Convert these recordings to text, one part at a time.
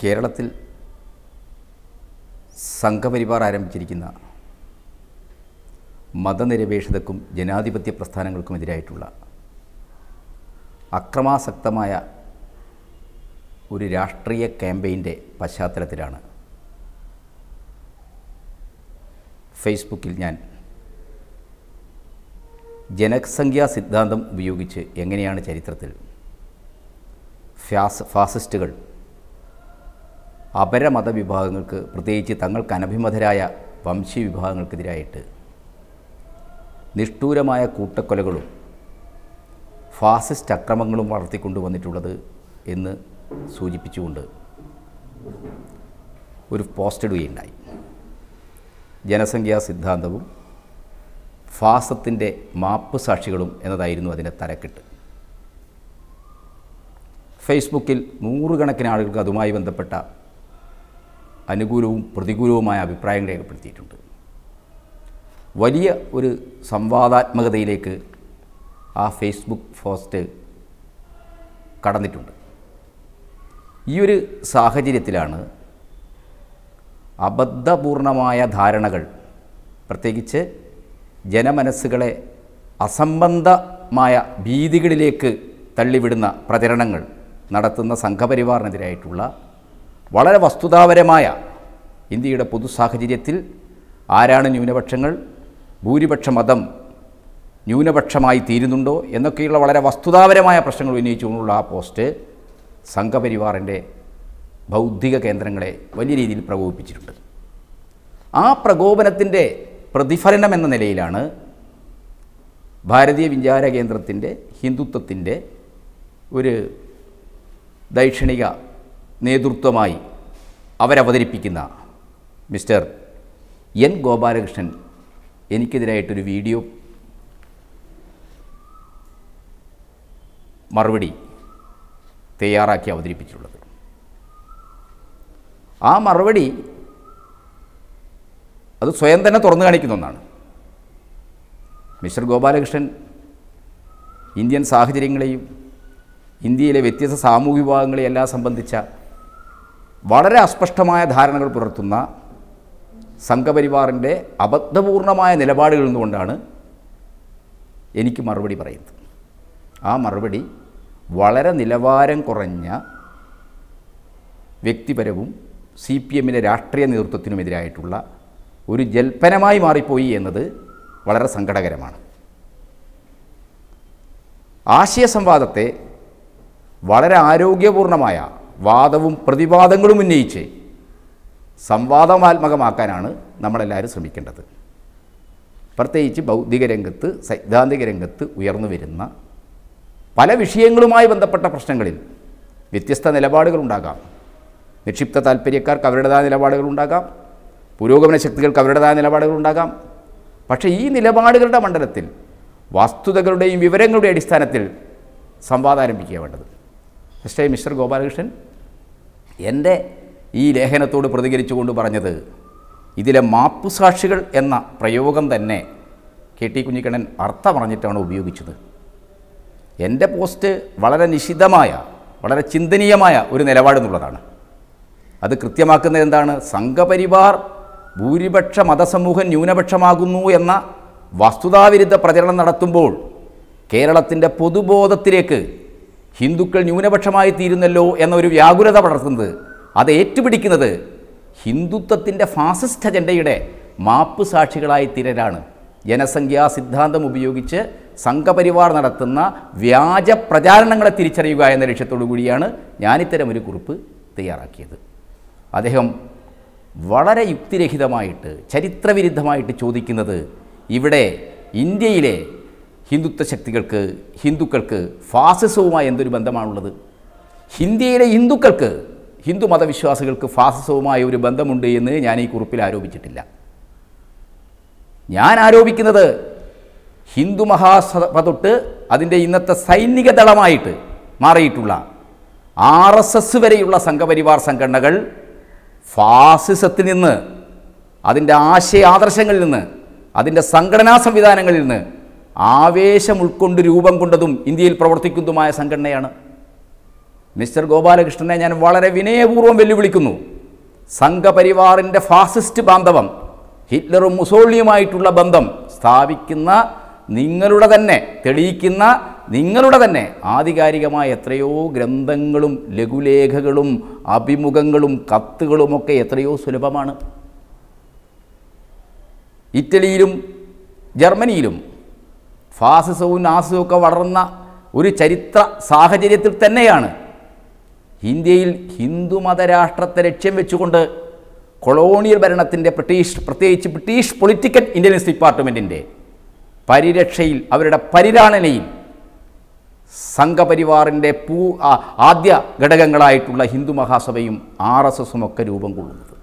കേരളത്തിൽ സംഘപരിവാർ ആരംഭിച്ചിരിക്കുന്ന മതനിരപേക്ഷതക്കും ജനാധിപത്യ പ്രസ്ഥാനങ്ങൾക്കുമെതിരായിട്ടുള്ള അക്രമാസക്തമായ ഒരു രാഷ്ട്രീയ ക്യാമ്പയിൻ്റെ പശ്ചാത്തലത്തിലാണ് ഫേസ്ബുക്കിൽ ഞാൻ ജനസംഖ്യാ സിദ്ധാന്തം ഉപയോഗിച്ച് എങ്ങനെയാണ് ചരിത്രത്തിൽ ഫാസ് ഫാസിസ്റ്റുകൾ അപരമത വിഭാഗങ്ങൾക്ക് പ്രത്യേകിച്ച് തങ്ങൾക്ക് അനഭിമതരായ വംശീയ വിഭാഗങ്ങൾക്കെതിരായിട്ട് നിഷ്ഠൂരമായ കൂട്ടക്കൊലകളും ഫാസിസ്റ്റ് അക്രമങ്ങളും വളർത്തിക്കൊണ്ടുവന്നിട്ടുള്ളത് എന്ന് സൂചിപ്പിച്ചുകൊണ്ട് ഒരു പോസ്റ്റ് ഇടുകയുണ്ടായി ജനസംഖ്യാ സിദ്ധാന്തവും ഫാസത്തിൻ്റെ മാപ്പ് സാക്ഷികളും എന്നതായിരുന്നു അതിൻ്റെ തലക്കെട്ട് ഫേസ്ബുക്കിൽ നൂറുകണക്കിന് ആളുകൾക്ക് അതുമായി ബന്ധപ്പെട്ട അനുകൂലവും പ്രതികൂലവുമായ അഭിപ്രായം രേഖപ്പെടുത്തിയിട്ടുണ്ട് വലിയ ഒരു സംവാദാത്മകതയിലേക്ക് ആ ഫേസ്ബുക്ക് പോസ്റ്റ് കടന്നിട്ടുണ്ട് ഈ ഒരു സാഹചര്യത്തിലാണ് അബദ്ധപൂർണമായ ധാരണകൾ പ്രത്യേകിച്ച് ജനമനസ്സുകളെ അസംബന്ധമായ ഭീതികളിലേക്ക് തള്ളിവിടുന്ന പ്രചരണങ്ങൾ നടത്തുന്ന സംഘപരിവാറിനെതിരായിട്ടുള്ള വളരെ വസ്തുതാപരമായ ഇന്ത്യയുടെ പൊതു സാഹചര്യത്തിൽ ആരാണ് ന്യൂനപക്ഷങ്ങൾ ഭൂരിപക്ഷ മതം ന്യൂനപക്ഷമായി തീരുന്നുണ്ടോ എന്നൊക്കെയുള്ള വളരെ വസ്തുതാപരമായ പ്രശ്നങ്ങൾ ഉന്നയിച്ചുകൊണ്ടുള്ള ആ പോസ്റ്റ് സംഘപരിവാറിൻ്റെ ബൗദ്ധിക കേന്ദ്രങ്ങളെ വലിയ രീതിയിൽ പ്രകോപിപ്പിച്ചിട്ടുണ്ട് ആ പ്രകോപനത്തിൻ്റെ പ്രതിഫലനം എന്ന നിലയിലാണ് ഭാരതീയ വിചാര കേന്ദ്രത്തിൻ്റെ ഹിന്ദുത്വത്തിൻ്റെ ഒരു ദൈക്ഷണിക നേതൃത്വമായി അവരവതരിപ്പിക്കുന്ന മിസ്റ്റർ എൻ ഗോപാലകൃഷ്ണൻ എനിക്കെതിരായിട്ടൊരു വീഡിയോ മറുപടി തയ്യാറാക്കി അവതരിപ്പിച്ചിട്ടുള്ളത് ആ മറുപടി അത് സ്വയം തന്നെ തുറന്നു കാണിക്കുന്ന ഒന്നാണ് മിസ്റ്റർ ഗോപാലകൃഷ്ണൻ ഇന്ത്യൻ സാഹചര്യങ്ങളെയും ഇന്ത്യയിലെ വ്യത്യസ്ത സാമൂഹ്യ വിഭാഗങ്ങളെയും എല്ലാം സംബന്ധിച്ച വളരെ അസ്പഷ്ടമായ ധാരണകൾ പുലർത്തുന്ന സംഘപരിവാറിൻ്റെ അബദ്ധപൂർണമായ നിലപാടുകളിൽ നിന്നുകൊണ്ടാണ് എനിക്ക് മറുപടി പറയുന്നത് ആ മറുപടി വളരെ നിലവാരം കുറഞ്ഞ വ്യക്തിപരവും സി പി എമ്മിലെ രാഷ്ട്രീയ നേതൃത്വത്തിനുമെതിരായിട്ടുള്ള ഒരു ജൽപ്പനമായി മാറിപ്പോയി എന്നത് വളരെ സങ്കടകരമാണ് ആശയസംവാദത്തെ വളരെ ആരോഗ്യപൂർണമായ വാദവും പ്രതിവാദങ്ങളും ഉന്നയിച്ച് സംവാദമാത്മകമാക്കാനാണ് നമ്മളെല്ലാവരും ശ്രമിക്കേണ്ടത് പ്രത്യേകിച്ച് ബൗദ്ധിക രംഗത്ത് സൈദ്ധാന്തിക രംഗത്ത് ഉയർന്നു വരുന്ന പല വിഷയങ്ങളുമായി ബന്ധപ്പെട്ട പ്രശ്നങ്ങളിൽ വ്യത്യസ്ത നിലപാടുകളുണ്ടാകാം നിക്ഷിപ്ത താല്പര്യക്കാർക്ക് അവരുടേതായ നിലപാടുകളുണ്ടാകാം പുരോഗമന ശക്തികൾക്ക് അവരുടേതായ നിലപാടുകളുണ്ടാകാം പക്ഷേ ഈ നിലപാടുകളുടെ മണ്ഡലത്തിൽ വസ്തുതകളുടെയും വിവരങ്ങളുടെയും അടിസ്ഥാനത്തിൽ സംവാദം ആരംഭിക്കുക വേണ്ടത് മിസ്റ്റർ മിസ്റ്റർ ഗോപാലകൃഷ്ണൻ എൻ്റെ ഈ ലേഖനത്തോട് പ്രതികരിച്ചുകൊണ്ട് പറഞ്ഞത് ഇതിലെ മാപ്പുസാക്ഷികൾ എന്ന പ്രയോഗം തന്നെ കെ ടി കുഞ്ഞിക്കണ്ണൻ അർത്ഥം പറഞ്ഞിട്ടാണ് ഉപയോഗിച്ചത് എൻ്റെ പോസ്റ്റ് വളരെ നിശിതമായ വളരെ ചിന്തനീയമായ ഒരു നിലപാടെന്നുള്ളതാണ് അത് കൃത്യമാക്കുന്നത് എന്താണ് സംഘപരിവാർ ഭൂരിപക്ഷ മതസമൂഹം ന്യൂനപക്ഷമാകുന്നു എന്ന വസ്തുതാവിരുദ്ധ പ്രചരണം നടത്തുമ്പോൾ കേരളത്തിൻ്റെ പൊതുബോധത്തിലേക്ക് ഹിന്ദുക്കൾ ന്യൂനപക്ഷമായി തീരുന്നല്ലോ എന്ന ഒരു വ്യാകുലത പടർത്തുന്നത് അത് ഏറ്റുപിടിക്കുന്നത് ഹിന്ദുത്വത്തിൻ്റെ ഫാസിസ്റ്റ് അജണ്ടയുടെ മാപ്പ് സാക്ഷികളായി തീരലാണ് ജനസംഖ്യാ സിദ്ധാന്തം ഉപയോഗിച്ച് സംഘപരിവാർ നടത്തുന്ന വ്യാജ പ്രചാരണങ്ങളെ തിരിച്ചറിയുക എന്ന ലക്ഷ്യത്തോടു കൂടിയാണ് ഞാനിത്തരം ഒരു കുറിപ്പ് തയ്യാറാക്കിയത് അദ്ദേഹം വളരെ യുക്തിരഹിതമായിട്ട് ചരിത്രവിരുദ്ധമായിട്ട് ചോദിക്കുന്നത് ഇവിടെ ഇന്ത്യയിലെ ഹിന്ദുത്വ ശക്തികൾക്ക് ഹിന്ദുക്കൾക്ക് ഫാസിസവുമായി എന്തൊരു ബന്ധമാണുള്ളത് ഇന്ത്യയിലെ ഹിന്ദുക്കൾക്ക് ഹിന്ദു മതവിശ്വാസികൾക്ക് ഫാസിസവുമായ ഒരു ബന്ധമുണ്ട് എന്ന് ഞാൻ ഈ കുറിപ്പിൽ ആരോപിച്ചിട്ടില്ല ഞാൻ ആരോപിക്കുന്നത് ഹിന്ദു മഹാസഭ തൊട്ട് അതിൻ്റെ ഇന്നത്തെ സൈനിക ദളമായിട്ട് മാറിയിട്ടുള്ള ആർ എസ് എസ് വരെയുള്ള സംഘപരിവാർ സംഘടനകൾ ഫാസിസത്തിൽ നിന്ന് അതിൻ്റെ ആശയ ആദർശങ്ങളിൽ നിന്ന് അതിൻ്റെ സംഘടനാ സംവിധാനങ്ങളിൽ നിന്ന് ആവേശം ഉൾക്കൊണ്ട് രൂപം കൊണ്ടതും ഇന്ത്യയിൽ പ്രവർത്തിക്കുന്നതുമായ സംഘടനയാണ് മിസ്റ്റർ ഗോപാലകൃഷ്ണനെ ഞാൻ വളരെ വിനയപൂർവ്വം വെല്ലുവിളിക്കുന്നു സംഘപരിവാറിൻ്റെ ഫാസിസ്റ്റ് ബാന്ധവം ഹിറ്റ്ലറും മുസോളിനിയുമായിട്ടുള്ള ബന്ധം സ്ഥാപിക്കുന്ന നിങ്ങളുടെ തന്നെ തെളിയിക്കുന്ന നിങ്ങളുടെ തന്നെ ആധികാരികമായ എത്രയോ ഗ്രന്ഥങ്ങളും ലഘുലേഖകളും അഭിമുഖങ്ങളും കത്തുകളുമൊക്കെ എത്രയോ സുലഭമാണ് ഇറ്റലിയിലും ജർമ്മനിയിലും ഫാസിസവും നാസിസവും ഒക്കെ വളർന്ന ഒരു ചരിത്ര സാഹചര്യത്തിൽ തന്നെയാണ് ഇന്ത്യയിൽ ഹിന്ദു മതരാഷ്ട്രത്തെ ലക്ഷ്യം വെച്ചുകൊണ്ട് കൊളോണിയൽ ഭരണത്തിൻ്റെ ബ്രിട്ടീഷ് പ്രത്യേകിച്ച് ബ്രിട്ടീഷ് പൊളിറ്റിക്കൽ ഇൻ്റലിജൻസ് ഡിപ്പാർട്ട്മെൻറ്റിൻ്റെ പരിരക്ഷയിൽ അവരുടെ പരിലാളനയിൽ സംഘപരിവാറിൻ്റെ പൂ ആ, ആദ്യ ഘടകങ്ങളായിട്ടുള്ള ഹിന്ദു മഹാസഭയും ആർ എസ് എസും ഒക്കെ രൂപം കൊള്ളുന്നത്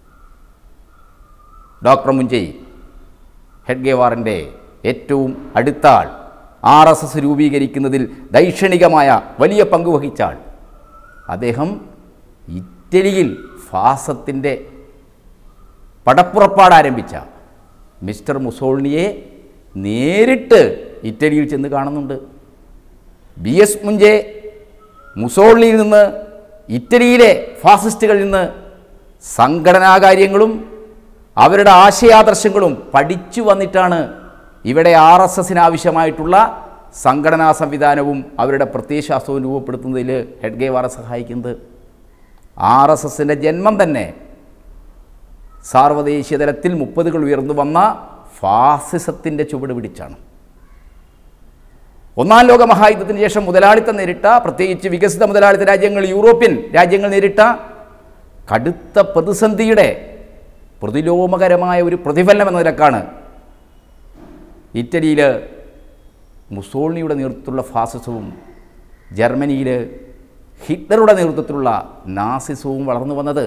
ഡോക്ടർ മുഞ്ചൈ ഹെഡ്ഗേവാറിൻ്റെ ഏറ്റവും അടുത്ത ആൾ ആർ എസ് എസ് രൂപീകരിക്കുന്നതിൽ ദൈക്ഷണികമായ വലിയ പങ്ക് വഹിച്ച ആൾ അദ്ദേഹം ഇറ്റലിയിൽ ഫാസത്തിൻ്റെ പടപ്പുറപ്പാട് ആരംഭിച്ച മിസ്റ്റർ മുസോളിനിയെ നേരിട്ട് ഇറ്റലിയിൽ ചെന്ന് കാണുന്നുണ്ട് ബി എസ് മുഞ്ചെ മുസോളിനിയിൽ നിന്ന് ഇറ്റലിയിലെ ഫാസിസ്റ്റുകളിൽ നിന്ന് സംഘടനാ കാര്യങ്ങളും അവരുടെ ആശയാദർശങ്ങളും പഠിച്ചു വന്നിട്ടാണ് ഇവിടെ ആർ എസ് എസിന് ആവശ്യമായിട്ടുള്ള സംഘടനാ സംവിധാനവും അവരുടെ പ്രത്യയശാസ്ത്രവും രൂപപ്പെടുത്തുന്നതിൽ ഹെഡ്ഗേവാറെ സഹായിക്കുന്നത് ആർ എസ് എസിൻ്റെ ജന്മം തന്നെ സാർവദേശീയ തലത്തിൽ മുപ്പതുകൾ ഉയർന്നു വന്ന ഫാസിസത്തിൻ്റെ ചുവട് പിടിച്ചാണ് ഒന്നാം ലോക മഹായുദ്ധത്തിന് ശേഷം മുതലാളിത്തം നേരിട്ട പ്രത്യേകിച്ച് വികസിത മുതലാളിത്ത രാജ്യങ്ങൾ യൂറോപ്യൻ രാജ്യങ്ങൾ നേരിട്ട കടുത്ത പ്രതിസന്ധിയുടെ പ്രതിലോമകരമായ ഒരു പ്രതിഫലനം എന്ന നിലക്കാണ് ഇറ്റലിയിൽ മുസോളിനിയുടെ നേതൃത്വത്തിലുള്ള ഫാസിസവും ജർമ്മനിയിൽ ഹിറ്റ്ലറുടെ നേതൃത്വത്തിലുള്ള നാസിസവും വളർന്നു വന്നത്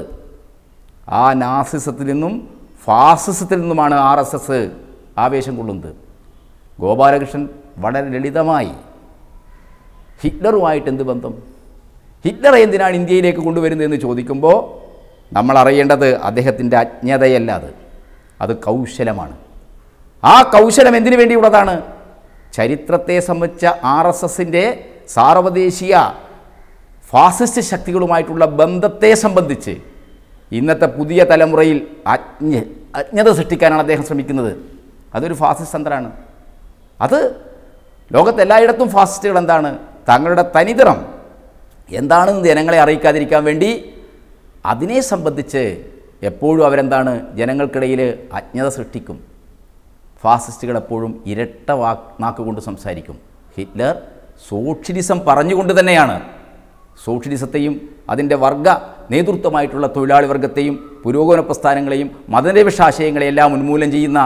ആ നാസിസത്തിൽ നിന്നും ഫാസിസത്തിൽ നിന്നുമാണ് ആർ എസ് എസ് ആവേശം കൊള്ളുന്നത് ഗോപാലകൃഷ്ണൻ വളരെ ലളിതമായി ഹിറ്റ്ലറുമായിട്ട് എന്ത് ബന്ധം ഹിറ്റ്ലറെ എന്തിനാണ് ഇന്ത്യയിലേക്ക് കൊണ്ടുവരുന്നതെന്ന് ചോദിക്കുമ്പോൾ നമ്മൾ അറിയേണ്ടത് അദ്ദേഹത്തിൻ്റെ അജ്ഞതയല്ല അത് അത് കൗശലമാണ് ആ കൗശലം എന്തിനു വേണ്ടിയുള്ളതാണ് ചരിത്രത്തെ സംബന്ധിച്ച ആർ എസ് എസിൻ്റെ സാർവദേശീയ ഫാസിസ്റ്റ് ശക്തികളുമായിട്ടുള്ള ബന്ധത്തെ സംബന്ധിച്ച് ഇന്നത്തെ പുതിയ തലമുറയിൽ അജ്ഞ അജ്ഞത സൃഷ്ടിക്കാനാണ് അദ്ദേഹം ശ്രമിക്കുന്നത് അതൊരു ഫാസിസ്റ്റ് തന്ത്രമാണ് അത് ലോകത്തെല്ലായിടത്തും ഫാസിസ്റ്റുകൾ എന്താണ് തങ്ങളുടെ തനിതരം എന്താണെന്ന് ജനങ്ങളെ അറിയിക്കാതിരിക്കാൻ വേണ്ടി അതിനെ സംബന്ധിച്ച് എപ്പോഴും അവരെന്താണ് ജനങ്ങൾക്കിടയിൽ അജ്ഞത സൃഷ്ടിക്കും ഫാസിസ്റ്റുകൾ എപ്പോഴും ഇരട്ട വാക്ക് നാക്കുകൊണ്ട് സംസാരിക്കും ഹിറ്റ്ലർ സോഷ്യലിസം പറഞ്ഞുകൊണ്ട് തന്നെയാണ് സോഷ്യലിസത്തെയും അതിൻ്റെ വർഗ നേതൃത്വമായിട്ടുള്ള തൊഴിലാളി വർഗത്തെയും പുരോഗമന പ്രസ്ഥാനങ്ങളെയും മതനിരപേക്ഷ ആശയങ്ങളെയെല്ലാം ഉന്മൂലനം ചെയ്യുന്ന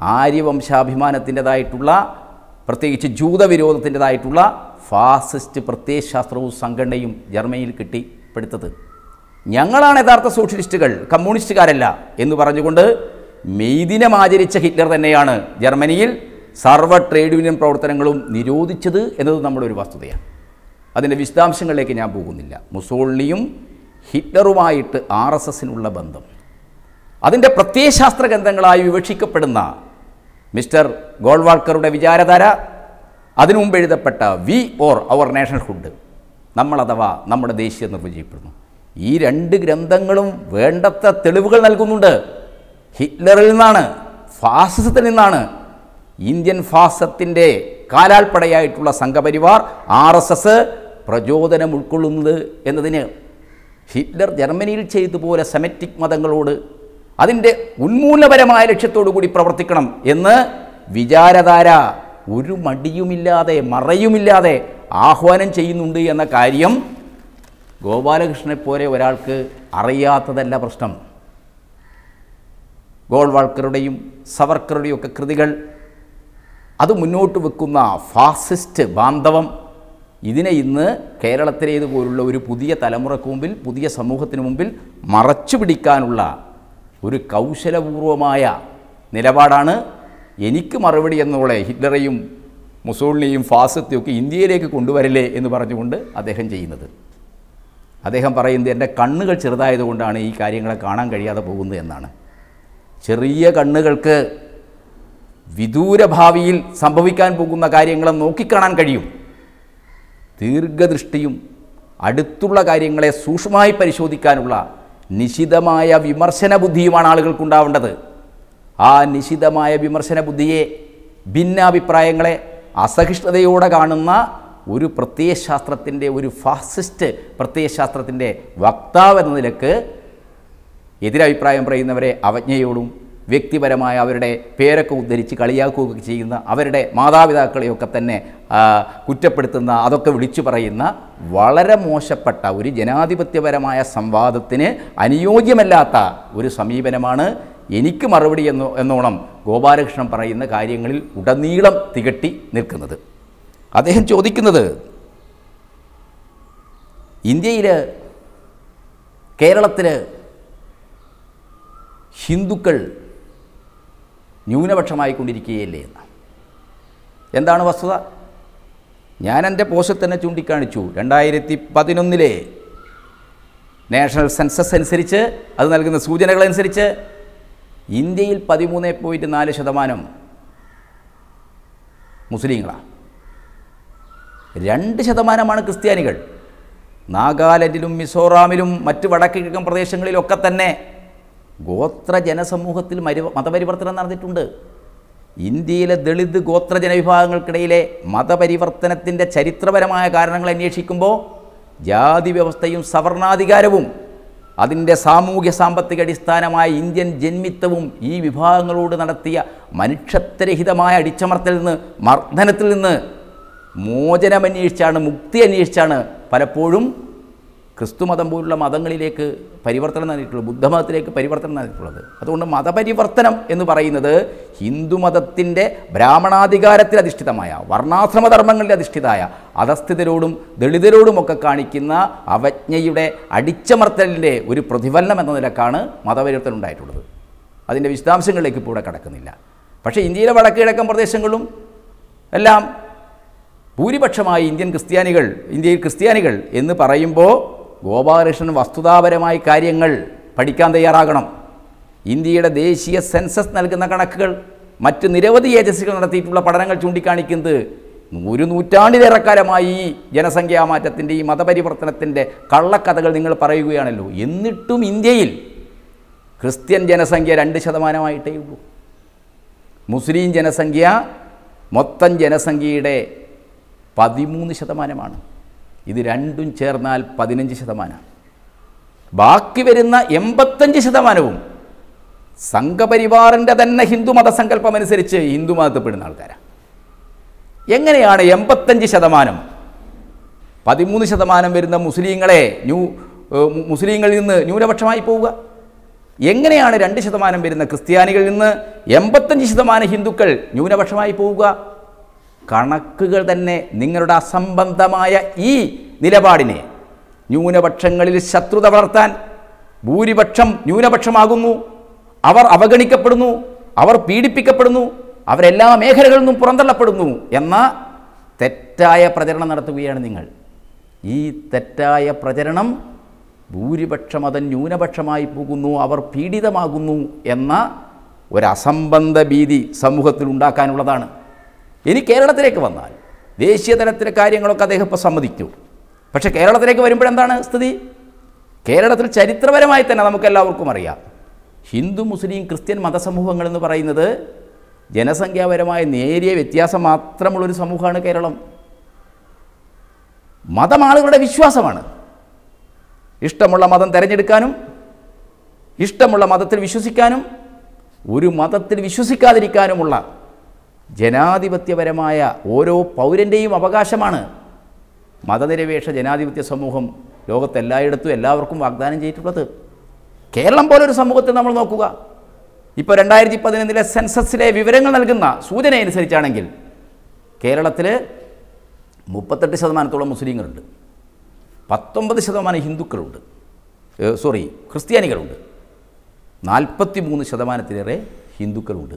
ആര്യവംശാഭിമാനത്തിൻ്റെതായിട്ടുള്ള പ്രത്യേകിച്ച് ജൂതവിരോധത്തിൻ്റെതായിട്ടുള്ള ഫാസിസ്റ്റ് പ്രത്യയശാസ്ത്രവും സംഘടനയും ജർമ്മനിയിൽ കെട്ടിപ്പടുത്തത് ഞങ്ങളാണ് യഥാർത്ഥ സോഷ്യലിസ്റ്റുകൾ കമ്മ്യൂണിസ്റ്റുകാരല്ല എന്ന് പറഞ്ഞുകൊണ്ട് മെയ്ദിനം ആചരിച്ച ഹിറ്റ്ലർ തന്നെയാണ് ജർമ്മനിയിൽ സർവ്വ ട്രേഡ് യൂണിയൻ പ്രവർത്തനങ്ങളും നിരോധിച്ചത് എന്നത് നമ്മുടെ ഒരു വസ്തുതയാണ് അതിൻ്റെ വിശദാംശങ്ങളിലേക്ക് ഞാൻ പോകുന്നില്ല മുസോളിനിയും ഹിറ്റ്ലറുമായിട്ട് ആർ എസ് എസിനുള്ള ബന്ധം അതിൻ്റെ പ്രത്യയശാസ്ത്ര ഗ്രന്ഥങ്ങളായി വിവക്ഷിക്കപ്പെടുന്ന മിസ്റ്റർ ഗോൾവാൾക്കറുടെ വിചാരധാര അതിനു മുമ്പ് എഴുതപ്പെട്ട we or our nationhood നമ്മൾ അഥവാ നമ്മുടെ ദേശീയ നിർവചിക്കപ്പെടുന്നു ഈ രണ്ട് ഗ്രന്ഥങ്ങളും വേണ്ടത്ര തെളിവുകൾ നൽകുന്നുണ്ട് ഹിറ്റ്ലറിൽ നിന്നാണ് ഫാസിസത്തിൽ നിന്നാണ് ഇന്ത്യൻ ഫാസത്തിൻ്റെ കാലാൽപ്പടയായിട്ടുള്ള സംഘപരിവാർ ആർ എസ് എസ് പ്രചോദനം ഉൾക്കൊള്ളുന്നത് എന്നതിന് ഹിറ്റ്ലർ ജർമ്മനിയിൽ ചെയ്തതുപോലെ സെമറ്റിക് മതങ്ങളോട് അതിൻ്റെ ഉന്മൂലപരമായ ലക്ഷ്യത്തോടു കൂടി പ്രവർത്തിക്കണം എന്ന് വിചാരധാര ഒരു മടിയുമില്ലാതെ മറയുമില്ലാതെ ആഹ്വാനം ചെയ്യുന്നുണ്ട് എന്ന കാര്യം ഗോപാലകൃഷ്ണനെ പോലെ ഒരാൾക്ക് അറിയാത്തതല്ല പ്രശ്നം ഗോൾവാൾക്കറുടെയും സവർക്കറുടെയും ഒക്കെ കൃതികൾ അത് മുന്നോട്ട് വെക്കുന്ന ഫാസിസ്റ്റ് ബാന്ധവം ഇതിനെ ഇന്ന് കേരളത്തിലേതുപോലുള്ള ഒരു പുതിയ തലമുറക്ക് മുമ്പിൽ പുതിയ സമൂഹത്തിന് മുമ്പിൽ മറച്ചു പിടിക്കാനുള്ള ഒരു കൗശലപൂർവമായ നിലപാടാണ് എനിക്ക് മറുപടി എന്നോളെ ഹിറ്റ്ലറെയും മുസോളിനെയും ഫാസത്തെയും ഒക്കെ ഇന്ത്യയിലേക്ക് കൊണ്ടുവരില്ലേ എന്ന് പറഞ്ഞുകൊണ്ട് അദ്ദേഹം ചെയ്യുന്നത് അദ്ദേഹം പറയുന്നത് എൻ്റെ കണ്ണുകൾ ചെറുതായതുകൊണ്ടാണ് ഈ കാര്യങ്ങളെ കാണാൻ കഴിയാതെ പോകുന്നത് എന്നാണ് ചെറിയ കണ്ണുകൾക്ക് വിദൂര ഭാവിയിൽ സംഭവിക്കാൻ പോകുന്ന കാര്യങ്ങളെ നോക്കിക്കാണാൻ കഴിയും ദീർഘദൃഷ്ടിയും അടുത്തുള്ള കാര്യങ്ങളെ സൂക്ഷ്മമായി പരിശോധിക്കാനുള്ള നിശിതമായ വിമർശന ബുദ്ധിയുമാണ് ആളുകൾക്കുണ്ടാവേണ്ടത് ആ നിശിതമായ വിമർശന ബുദ്ധിയെ ഭിന്നാഭിപ്രായങ്ങളെ അസഹിഷ്ണുതയോടെ കാണുന്ന ഒരു പ്രത്യയശാസ്ത്രത്തിൻ്റെ ഒരു ഫാസിസ്റ്റ് പ്രത്യയശാസ്ത്രത്തിൻ്റെ വക്താവ് എന്ന നിലക്ക് എതിരഭിപ്രായം പറയുന്നവരെ അവജ്ഞയോടും വ്യക്തിപരമായ അവരുടെ പേരൊക്കെ ഉദ്ധരിച്ച് കളിയാക്കുകയൊക്കെ ചെയ്യുന്ന അവരുടെ മാതാപിതാക്കളെയൊക്കെ തന്നെ ആ, കുറ്റപ്പെടുത്തുന്ന അതൊക്കെ വിളിച്ചു പറയുന്ന വളരെ മോശപ്പെട്ട ഒരു ജനാധിപത്യപരമായ സംവാദത്തിന് അനുയോജ്യമല്ലാത്ത ഒരു സമീപനമാണ് എനിക്ക് മറുപടി എന്നോ എന്നോണം ഗോപാലകൃഷ്ണൻ പറയുന്ന കാര്യങ്ങളിൽ ഉടനീളം തികട്ടി നിൽക്കുന്നത് അദ്ദേഹം ചോദിക്കുന്നത് ഇന്ത്യയിൽ കേരളത്തിൽ ഹിന്ദുക്കൾ ന്യൂനപക്ഷമായിക്കൊണ്ടിരിക്കുകയല്ലേ എന്ന് എന്താണ് വസ്തുത ഞാൻ എൻ്റെ പോസ്റ്റിൽ തന്നെ ചൂണ്ടിക്കാണിച്ചു രണ്ടായിരത്തി പതിനൊന്നിലെ നാഷണൽ സെൻസസ് അനുസരിച്ച് അത് നൽകുന്ന സൂചനകളനുസരിച്ച് ഇന്ത്യയിൽ പതിമൂന്ന് പോയിൻറ്റ് നാല് ശതമാനം മുസ്ലിങ്ങളാണ് രണ്ട് ശതമാനമാണ് ക്രിസ്ത്യാനികൾ നാഗാലാൻഡിലും മിസോറാമിലും മറ്റ് വടക്ക് കിഴക്കൻ പ്രദേശങ്ങളിലൊക്കെ തന്നെ ഗോത്ര ജനസമൂഹത്തിൽ മരു മതപരിവർത്തനം നടന്നിട്ടുണ്ട് ഇന്ത്യയിലെ ദളിത് ഗോത്ര ജനവിഭാഗങ്ങൾക്കിടയിലെ മതപരിവർത്തനത്തിൻ്റെ ചരിത്രപരമായ കാരണങ്ങൾ അന്വേഷിക്കുമ്പോൾ ജാതി വ്യവസ്ഥയും സവർണാധികാരവും അതിൻ്റെ സാമൂഹ്യ സാമ്പത്തിക അടിസ്ഥാനമായ ഇന്ത്യൻ ജന്മിത്വവും ഈ വിഭാഗങ്ങളോട് നടത്തിയ മനുഷ്യത്വരഹിതമായ അടിച്ചമർത്തൽ നിന്ന് മർദ്ദനത്തിൽ നിന്ന് മോചനമന്വേഷിച്ചാണ് മുക്തി അന്വേഷിച്ചാണ് പലപ്പോഴും ക്രിസ്തുമതം പോലുള്ള മതങ്ങളിലേക്ക് പരിവർത്തനം നടന്നിട്ടുള്ളത് ബുദ്ധമതത്തിലേക്ക് പരിവർത്തനം നടന്നിട്ടുള്ളത് അതുകൊണ്ട് മതപരിവർത്തനം എന്ന് പറയുന്നത് ഹിന്ദുമതത്തിൻ്റെ ബ്രാഹ്മണാധികാരത്തിൽ അധിഷ്ഠിതമായ വർണ്ണാശ്രമധർമ്മങ്ങളിൽ അധിഷ്ഠിതമായ അധസ്ഥിതരോടും ദളിതരോടുമൊക്കെ കാണിക്കുന്ന അവജ്ഞയുടെ അടിച്ചമർത്തലിൻ്റെ ഒരു പ്രതിഫലനം എന്ന നിലക്കാണ് മതപരിവർത്തനം ഉണ്ടായിട്ടുള്ളത് അതിൻ്റെ വിശദാംശങ്ങളിലേക്ക് ഇപ്പോൾ ഇവിടെ കടക്കുന്നില്ല പക്ഷേ ഇന്ത്യയിലെ വടക്ക് കിഴക്കൻ പ്രദേശങ്ങളിലും എല്ലാം ഭൂരിപക്ഷമായി ഇന്ത്യൻ ക്രിസ്ത്യാനികൾ ഇന്ത്യയിൽ ക്രിസ്ത്യാനികൾ എന്ന് പറയുമ്പോൾ ഗോപാലകൃഷ്ണൻ വസ്തുതാപരമായ കാര്യങ്ങൾ പഠിക്കാൻ തയ്യാറാകണം ഇന്ത്യയുടെ ദേശീയ സെൻസസ് നൽകുന്ന കണക്കുകൾ മറ്റ് നിരവധി ഏജൻസികൾ നടത്തിയിട്ടുള്ള പഠനങ്ങൾ ചൂണ്ടിക്കാണിക്കുന്നത് ഒരു നൂറ്റാണ്ടിലേറെക്കാലമായി ഈ ജനസംഖ്യാ മാറ്റത്തിൻ്റെ ഈ മതപരിവർത്തനത്തിൻ്റെ കള്ളക്കഥകൾ നിങ്ങൾ പറയുകയാണല്ലോ എന്നിട്ടും ഇന്ത്യയിൽ ക്രിസ്ത്യൻ ജനസംഖ്യ രണ്ട് ശതമാനമായിട്ടേ ഉള്ളൂ മുസ്ലിം ജനസംഖ്യ മൊത്തം ജനസംഖ്യയുടെ പതിമൂന്ന് ശതമാനമാണ് ഇത് രണ്ടും ചേർന്നാൽ പതിനഞ്ച് ശതമാനം ബാക്കി വരുന്ന എൺപത്തഞ്ച് ശതമാനവും സംഘപരിവാറിൻ്റെ തന്നെ ഹിന്ദു മതസങ്കല്പം അനുസരിച്ച് ഹിന്ദു മതത്തിൽപ്പെടുന്ന ആൾക്കാരാണ് എങ്ങനെയാണ് എൺപത്തഞ്ച് ശതമാനം പതിമൂന്ന് ശതമാനം വരുന്ന മുസ്ലിങ്ങളെ ന്യൂ ഏഹ് മു- മുസ്ലിങ്ങളിൽ നിന്ന് ന്യൂനപക്ഷമായി പോവുക എങ്ങനെയാണ് രണ്ട് ശതമാനം വരുന്ന ക്രിസ്ത്യാനികളിൽ നിന്ന് എൺപത്തഞ്ച് ശതമാനം ഹിന്ദുക്കൾ ന്യൂനപക്ഷമായി പോവുക കണക്കുകൾ തന്നെ നിങ്ങളുടെ അസംബന്ധമായ ഈ നിലപാടിനെ ന്യൂനപക്ഷങ്ങളിൽ ശത്രുത വളർത്താൻ ഭൂരിപക്ഷം ന്യൂനപക്ഷമാകുന്നു അവർ അവഗണിക്കപ്പെടുന്നു അവർ പീഡിപ്പിക്കപ്പെടുന്നു അവരെല്ലാ മേഖലകളിൽ നിന്നും പുറന്തള്ളപ്പെടുന്നു എന്ന തെറ്റായ പ്രചരണം നടത്തുകയാണ് നിങ്ങൾ ഈ തെറ്റായ പ്രചരണം ഭൂരിപക്ഷം അത് ന്യൂനപക്ഷമായി പോകുന്നു അവർ പീഡിതമാകുന്നു എന്ന ഒരു അസംബന്ധ ഭീതി സമൂഹത്തിൽ ഉണ്ടാക്കാനുള്ളതാണ് ഇനി കേരളത്തിലേക്ക് വന്നാൽ ദേശീയ തലത്തിലെ കാര്യങ്ങളൊക്കെ അദ്ദേഹം ഇപ്പോൾ സമ്മതിച്ചു പക്ഷേ കേരളത്തിലേക്ക് വരുമ്പോൾ എന്താണ് സ്ഥിതി കേരളത്തിൽ ചരിത്രപരമായി തന്നെ നമുക്കെല്ലാവർക്കും അറിയാം ഹിന്ദു മുസ്ലിം ക്രിസ്ത്യൻ മതസമൂഹങ്ങൾ എന്ന് പറയുന്നത് ജനസംഖ്യാപരമായ നേരിയ വ്യത്യാസം മാത്രമുള്ളൊരു സമൂഹമാണ് കേരളം മതം ആളുകളുടെ വിശ്വാസമാണ് ഇഷ്ടമുള്ള മതം തിരഞ്ഞെടുക്കാനും ഇഷ്ടമുള്ള മതത്തിൽ വിശ്വസിക്കാനും ഒരു മതത്തിൽ വിശ്വസിക്കാതിരിക്കാനുമുള്ള ജനാധിപത്യപരമായ ഓരോ പൗരൻ്റെയും അവകാശമാണ് മതനിരപേക്ഷ ജനാധിപത്യ സമൂഹം ലോകത്തെല്ലായിടത്തും എല്ലാവർക്കും വാഗ്ദാനം ചെയ്തിട്ടുള്ളത് കേരളം പോലൊരു സമൂഹത്തെ നമ്മൾ നോക്കുക ഇപ്പോൾ രണ്ടായിരത്തി പതിനൊന്നിലെ സെൻസസിലെ വിവരങ്ങൾ നൽകുന്ന സൂചന അനുസരിച്ചാണെങ്കിൽ കേരളത്തിൽ മുപ്പത്തെട്ട് ശതമാനത്തോളം മുസ്ലിങ്ങളുണ്ട് പത്തൊമ്പത് ശതമാനം ഹിന്ദുക്കളുണ്ട് ഏ, സോറി ക്രിസ്ത്യാനികളുണ്ട് നാൽപ്പത്തി മൂന്ന് ശതമാനത്തിലേറെ ഹിന്ദുക്കളുണ്ട്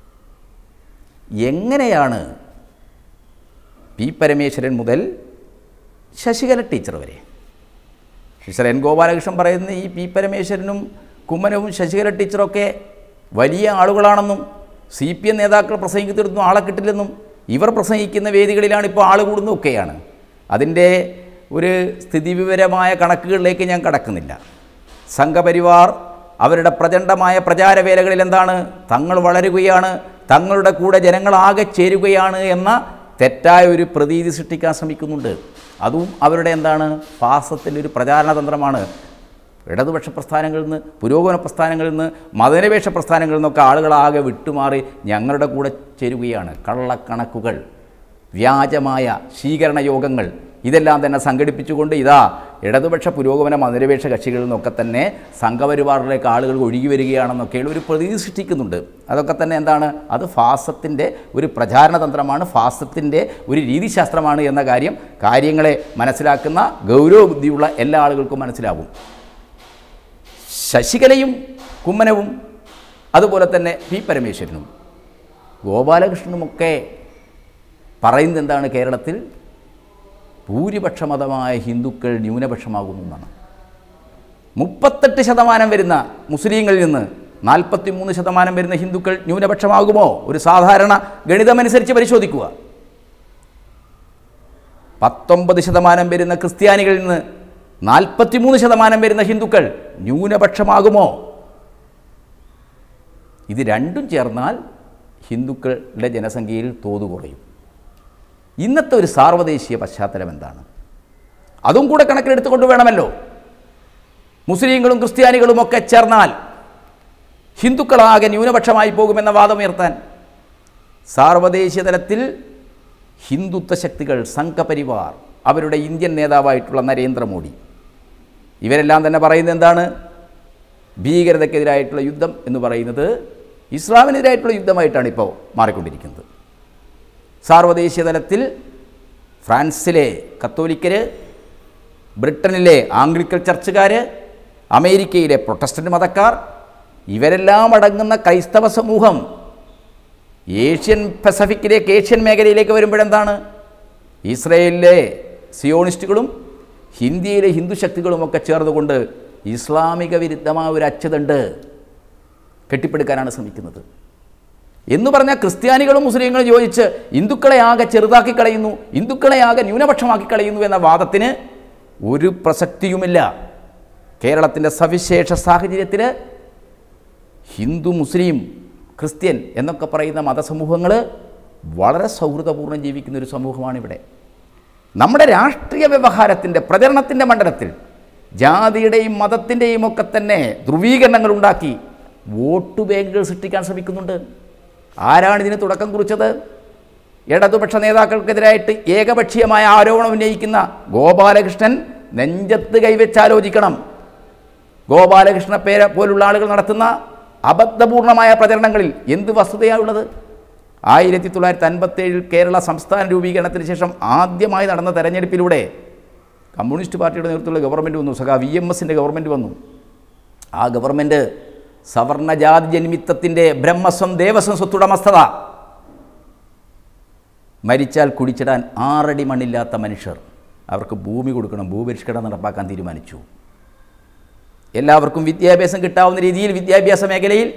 എങ്ങനെയാണ് പി പരമേശ്വരൻ മുതൽ ശശികല ടീച്ചർ വരെ ടീച്ചർ എൻ ഗോപാലകൃഷ്ണൻ പറയുന്ന ഈ പി പരമേശ്വരനും കുമ്മനവും ശശികല ടീച്ചറൊക്കെ വലിയ ആളുകളാണെന്നും സി പി എം നേതാക്കൾ പ്രസംഗിച്ചിടത്തും ആളെ കിട്ടില്ലെന്നും ഇവർ പ്രസംഗിക്കുന്ന വേദികളിലാണ് ഇപ്പോൾ ആൾ കൂടുന്നതൊക്കെയാണ് അതിൻ്റെ ഒരു സ്ഥിതിവിവരമായ കണക്കുകളിലേക്ക് ഞാൻ കടക്കുന്നില്ല സംഘപരിവാർ അവരുടെ പ്രചണ്ഡമായ പ്രചാരവേലകളിൽ എന്താണ് തങ്ങൾ വളരുകയാണ് തങ്ങളുടെ കൂടെ ജനങ്ങളാകെ ചേരുകയാണ് എന്ന തെറ്റായ ഒരു പ്രതീതി സൃഷ്ടിക്കാൻ ശ്രമിക്കുന്നുണ്ട് അതും അവരുടെ എന്താണ് ഫാസത്തിൻ്റെ ഒരു പ്രചാരണ തന്ത്രമാണ് ഇടതുപക്ഷ പ്രസ്ഥാനങ്ങളിൽ നിന്ന് പുരോഗമന പ്രസ്ഥാനങ്ങളിൽ നിന്ന് മതനിരപേക്ഷ പ്രസ്ഥാനങ്ങളിൽ നിന്നൊക്കെ ആളുകളാകെ വിട്ടുമാറി ഞങ്ങളുടെ കൂടെ ചേരുകയാണ് കള്ളക്കണക്കുകൾ വ്യാജമായ സ്വീകരണ യോഗങ്ങൾ ഇതെല്ലാം തന്നെ സംഘടിപ്പിച്ചുകൊണ്ട് ഇതാ ഇടതുപക്ഷ പുരോഗമന മതനിരപേക്ഷ കക്ഷികളിൽ നിന്നൊക്കെ തന്നെ സംഘപരിവാറിലേക്ക് ആളുകൾ ഒഴുകി വരികയാണെന്നൊക്കെയുള്ള ഒരു പ്രതീതി സൃഷ്ടിക്കുന്നുണ്ട് അതൊക്കെ തന്നെ എന്താണ് അത് ഫാസത്തിൻ്റെ ഒരു പ്രചാരണ തന്ത്രമാണ് ഫാസത്തിൻ്റെ ഒരു രീതിശാസ്ത്രമാണ് എന്ന കാര്യം കാര്യങ്ങളെ മനസ്സിലാക്കുന്ന ഗൗരവബുദ്ധിയുള്ള എല്ലാ ആളുകൾക്കും മനസ്സിലാവും ശശികലയും കുമ്മനവും അതുപോലെ തന്നെ പി പരമേശ്വരനും ഗോപാലകൃഷ്ണനുമൊക്കെ പറയുന്നത് എന്താണ് കേരളത്തിൽ ഭൂരിപക്ഷ മതമായ ഹിന്ദുക്കൾ ന്യൂനപക്ഷമാകുന്നു എന്നാണ് മുപ്പത്തെട്ട് ശതമാനം വരുന്ന മുസ്ലിങ്ങളിൽ നിന്ന് നാൽപ്പത്തി മൂന്ന് ശതമാനം വരുന്ന ഹിന്ദുക്കൾ ന്യൂനപക്ഷമാകുമോ ഒരു സാധാരണ ഗണിതമനുസരിച്ച് പരിശോധിക്കുക പത്തൊമ്പത് ശതമാനം വരുന്ന ക്രിസ്ത്യാനികളിൽ നിന്ന് നാൽപ്പത്തിമൂന്ന് ശതമാനം വരുന്ന ഹിന്ദുക്കൾ ന്യൂനപക്ഷമാകുമോ ഇത് രണ്ടും ചേർന്നാൽ ഹിന്ദുക്കളുടെ ജനസംഖ്യയിൽ തോതു കുറയും ഇന്നത്തെ ഒരു സാർവദേശീയ പശ്ചാത്തലം എന്താണ് അതും കൂടെ കണക്കിലെടുത്തുകൊണ്ട് വേണമല്ലോ മുസ്ലിങ്ങളും ക്രിസ്ത്യാനികളും ഒക്കെ ചേർന്നാൽ ഹിന്ദുക്കളാകെ ന്യൂനപക്ഷമായി പോകുമെന്ന വാദമുയർത്താൻ സാർവദേശീയ തലത്തിൽ ഹിന്ദുത്വ ശക്തികൾ സംഘപരിവാർ അവരുടെ ഇന്ത്യൻ നേതാവായിട്ടുള്ള നരേന്ദ്രമോദി ഇവരെല്ലാം തന്നെ പറയുന്നത് എന്താണ് ഭീകരതയ്ക്കെതിരായിട്ടുള്ള യുദ്ധം എന്ന് പറയുന്നത് ഇസ്ലാമിനെതിരായിട്ടുള്ള യുദ്ധമായിട്ടാണ് ഇപ്പോൾ മാറിക്കൊണ്ടിരിക്കുന്നത് സാർവദേശീയ തലത്തിൽ ഫ്രാൻസിലെ കത്തോലിക്കർ ബ്രിട്ടനിലെ ആംഗ്ലിക്കൽ ചർച്ചുകാർ അമേരിക്കയിലെ പ്രൊട്ടസ്റ്റന്റ് മതക്കാർ ഇവരെല്ലാം അടങ്ങുന്ന ക്രൈസ്തവ സമൂഹം ഏഷ്യൻ പസഫിക്കിലേക്ക് ഏഷ്യൻ മേഖലയിലേക്ക് വരുമ്പോഴെന്താണ് ഇസ്രയേലിലെ സിയോണിസ്റ്റുകളും ഹിന്ദിയിലെ ഹിന്ദു ശക്തികളുമൊക്കെ ചേർന്നുകൊണ്ട് ഇസ്ലാമിക വിരുദ്ധമായ ഒരു അച്ചുതണ്ട് കെട്ടിപ്പടുക്കാനാണ് ശ്രമിക്കുന്നത് എന്ന് പറഞ്ഞാൽ ക്രിസ്ത്യാനികളും മുസ്ലിങ്ങളും യോജിച്ച് ഹിന്ദുക്കളെ ആകെ ചെറുതാക്കി കളയുന്നു ഹിന്ദുക്കളെ ആകെ ന്യൂനപക്ഷമാക്കി കളയുന്നു എന്ന വാദത്തിന് ഒരു പ്രസക്തിയുമില്ല കേരളത്തിൻ്റെ സവിശേഷ സാഹചര്യത്തിൽ ഹിന്ദു മുസ്ലിം ക്രിസ്ത്യൻ എന്നൊക്കെ പറയുന്ന മതസമൂഹങ്ങൾ വളരെ സൗഹൃദപൂർണ്ണം ജീവിക്കുന്ന ഒരു സമൂഹമാണിവിടെ നമ്മുടെ രാഷ്ട്രീയ വ്യവഹാരത്തിൻ്റെ പ്രചരണത്തിൻ്റെ മണ്ഡലത്തിൽ ജാതിയുടെയും മതത്തിൻ്റെയും ഒക്കെ തന്നെ ധ്രുവീകരണങ്ങൾ ഉണ്ടാക്കി വോട്ട് ബാങ്കുകൾ സൃഷ്ടിക്കാൻ ശ്രമിക്കുന്നുണ്ട് ആരാണ് ഇതിന് തുടക്കം കുറിച്ചത് ഇടതുപക്ഷ നേതാക്കൾക്കെതിരായിട്ട് ഏകപക്ഷീയമായ ആരോപണം ഉന്നയിക്കുന്ന ഗോപാലകൃഷ്ണൻ നെഞ്ചത്ത് കൈവച്ചാലോചിക്കണം ഗോപാലകൃഷ്ണ പേര പോലുള്ള ആളുകൾ നടത്തുന്ന അബദ്ധപൂർണമായ പ്രചരണങ്ങളിൽ എന്ത് വസ്തുതയാണുള്ളത് ആയിരത്തി തൊള്ളായിരത്തി അൻപത്തേഴിൽ കേരള സംസ്ഥാന രൂപീകരണത്തിന് ശേഷം ആദ്യമായി നടന്ന തെരഞ്ഞെടുപ്പിലൂടെ കമ്മ്യൂണിസ്റ്റ് പാർട്ടിയുടെ നേതൃത്വത്തിലുള്ള ഗവൺമെൻറ് വന്നു സഖാ വി എം എസിൻ്റെ ഗവൺമെൻറ് വന്നു ആ ഗവൺമെൻറ് സവർണജാതി ജന്മിത്തത്തിൻ്റെ ബ്രഹ്മസ്വം ദേവസ്വം സ്വത്തുടമസ്ഥത മരിച്ചാൽ കുടിച്ചിടാൻ ആറടി മണ്ണില്ലാത്ത മനുഷ്യർ അവർക്ക് ഭൂമി കൊടുക്കണം ഭൂപരിഷ്കരണം നടപ്പാക്കാൻ തീരുമാനിച്ചു എല്ലാവർക്കും വിദ്യാഭ്യാസം കിട്ടാവുന്ന രീതിയിൽ വിദ്യാഭ്യാസ മേഖലയിൽ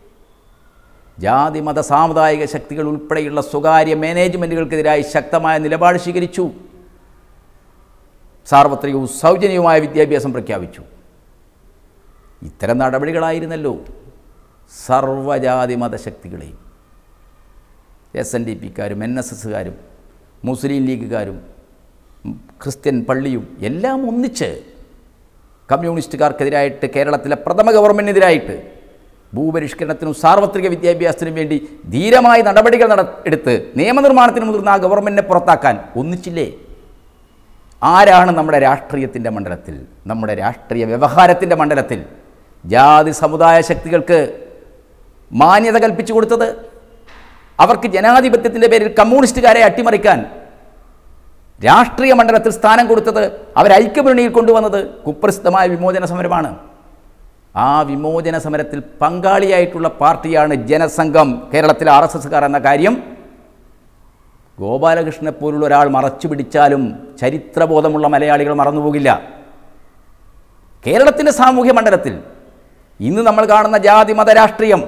ജാതി മത സാമുദായിക ശക്തികൾ ഉൾപ്പെടെയുള്ള സ്വകാര്യ മാനേജ്മെൻറ്റുകൾക്കെതിരായി ശക്തമായ നിലപാട് സ്വീകരിച്ചു സാർവത്രികവും സൗജന്യവുമായ വിദ്യാഭ്യാസം പ്രഖ്യാപിച്ചു ഇത്തരം നടപടികളായിരുന്നല്ലോ സർവജാതി മതശക്തികളെയും എസ് എൻ ഡി പിക്കാരും എൻ എസ് എസ്സുകാരും മുസ്ലിം ലീഗുകാരും ക്രിസ്ത്യൻ പള്ളിയും എല്ലാം ഒന്നിച്ച് കമ്മ്യൂണിസ്റ്റുകാർക്കെതിരായിട്ട് കേരളത്തിലെ പ്രഥമ ഗവൺമെൻറ്റിനെതിരായിട്ട് ഭൂപരിഷ്കരണത്തിനും സാർവത്രിക വിദ്യാഭ്യാസത്തിനും വേണ്ടി ധീരമായ നടപടികൾ നട എടുത്ത് നിയമനിർമ്മാണത്തിന് മുതിർന്ന ആ ഗവൺമെൻറ്റിനെ പുറത്താക്കാൻ ഒന്നിച്ചില്ലേ ആരാണ് നമ്മുടെ രാഷ്ട്രീയത്തിൻ്റെ മണ്ഡലത്തിൽ നമ്മുടെ രാഷ്ട്രീയ വ്യവഹാരത്തിൻ്റെ മണ്ഡലത്തിൽ ജാതി സമുദായ ശക്തികൾക്ക് മാന്യത കൽപ്പിച്ചു കൊടുത്തത് അവർക്ക് ജനാധിപത്യത്തിൻ്റെ പേരിൽ കമ്മ്യൂണിസ്റ്റുകാരെ അട്ടിമറിക്കാൻ രാഷ്ട്രീയ മണ്ഡലത്തിൽ സ്ഥാനം കൊടുത്തത് അവർ ഐക്യമുന്നണിയിൽ കൊണ്ടുവന്നത് കുപ്രസിദ്ധമായ വിമോചന സമരമാണ് ആ വിമോചന സമരത്തിൽ പങ്കാളിയായിട്ടുള്ള പാർട്ടിയാണ് ജനസംഘം കേരളത്തിലെ ആർ എസ് എസ്സുകാർ എന്ന കാര്യം ഗോപാലകൃഷ്ണനെ പോലുള്ള ഒരാൾ മറച്ചു പിടിച്ചാലും ചരിത്രബോധമുള്ള മലയാളികൾ മറന്നുപോകില്ല കേരളത്തിൻ്റെ സാമൂഹ്യ മണ്ഡലത്തിൽ ഇന്ന് നമ്മൾ കാണുന്ന ജാതി മത രാഷ്ട്രീയം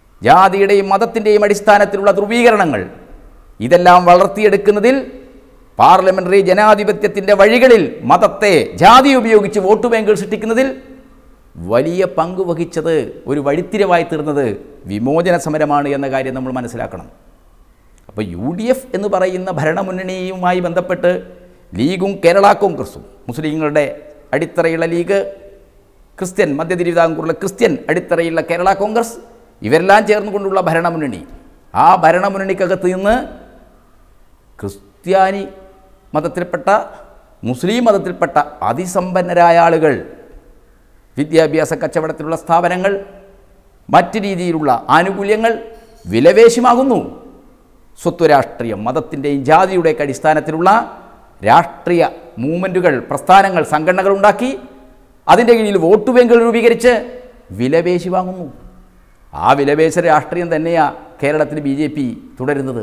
ജാതിയുടെയും മതത്തിൻ്റെയും അടിസ്ഥാനത്തിലുള്ള ധ്രുവീകരണങ്ങൾ ഇതെല്ലാം വളർത്തിയെടുക്കുന്നതിൽ പാർലമെന്ററി ജനാധിപത്യത്തിൻ്റെ വഴികളിൽ മതത്തെ ജാതി ഉപയോഗിച്ച് വോട്ട് ബാങ്കുകൾ സൃഷ്ടിക്കുന്നതിൽ വലിയ പങ്ക് വഹിച്ചത് ഒരു വഴിത്തിരിവായി തീർന്നത് വിമോചന സമരമാണ് എന്ന കാര്യം നമ്മൾ മനസ്സിലാക്കണം അപ്പോൾ യു ഡി എഫ് എന്ന് പറയുന്ന ഭരണമുന്നണിയുമായി ബന്ധപ്പെട്ട് ലീഗും കേരള കോൺഗ്രസും മുസ്ലിങ്ങളുടെ അടിത്തറയുള്ള ലീഗ് ക്രിസ്ത്യൻ മധ്യ തിരുവിതാംകൂറിലെ ക്രിസ്ത്യൻ അടിത്തറയുള്ള കേരള കോൺഗ്രസ് ഇവരെല്ലാം ചേർന്നുകൊണ്ടുള്ള ഭരണമുന്നണി ആ ഭരണമുന്നണിക്കകത്ത് നിന്ന് ക്രിസ്ത്യാനി മതത്തിൽപ്പെട്ട മുസ്ലിം മതത്തിൽപ്പെട്ട അതിസമ്പന്നരായ ആളുകൾ വിദ്യാഭ്യാസ കച്ചവടത്തിലുള്ള സ്ഥാപനങ്ങൾ മറ്റ് രീതിയിലുള്ള ആനുകൂല്യങ്ങൾ വിലവേശമാകുന്നു സ്വത്വ രാഷ്ട്രീയം മതത്തിൻ്റെയും ജാതിയുടെയൊക്കെ അടിസ്ഥാനത്തിലുള്ള രാഷ്ട്രീയ മൂവ്മെൻറ്റുകൾ പ്രസ്ഥാനങ്ങൾ സംഘടനകൾ ഉണ്ടാക്കി അതിൻ്റെ കീഴിൽ വോട്ട് ബാങ്കുകൾ രൂപീകരിച്ച് വിലപേശി വാങ്ങുന്നു ആ വിലപേശ രാഷ്ട്രീയം തന്നെയാണ് കേരളത്തിൽ ബി ജെ പി തുടരുന്നത്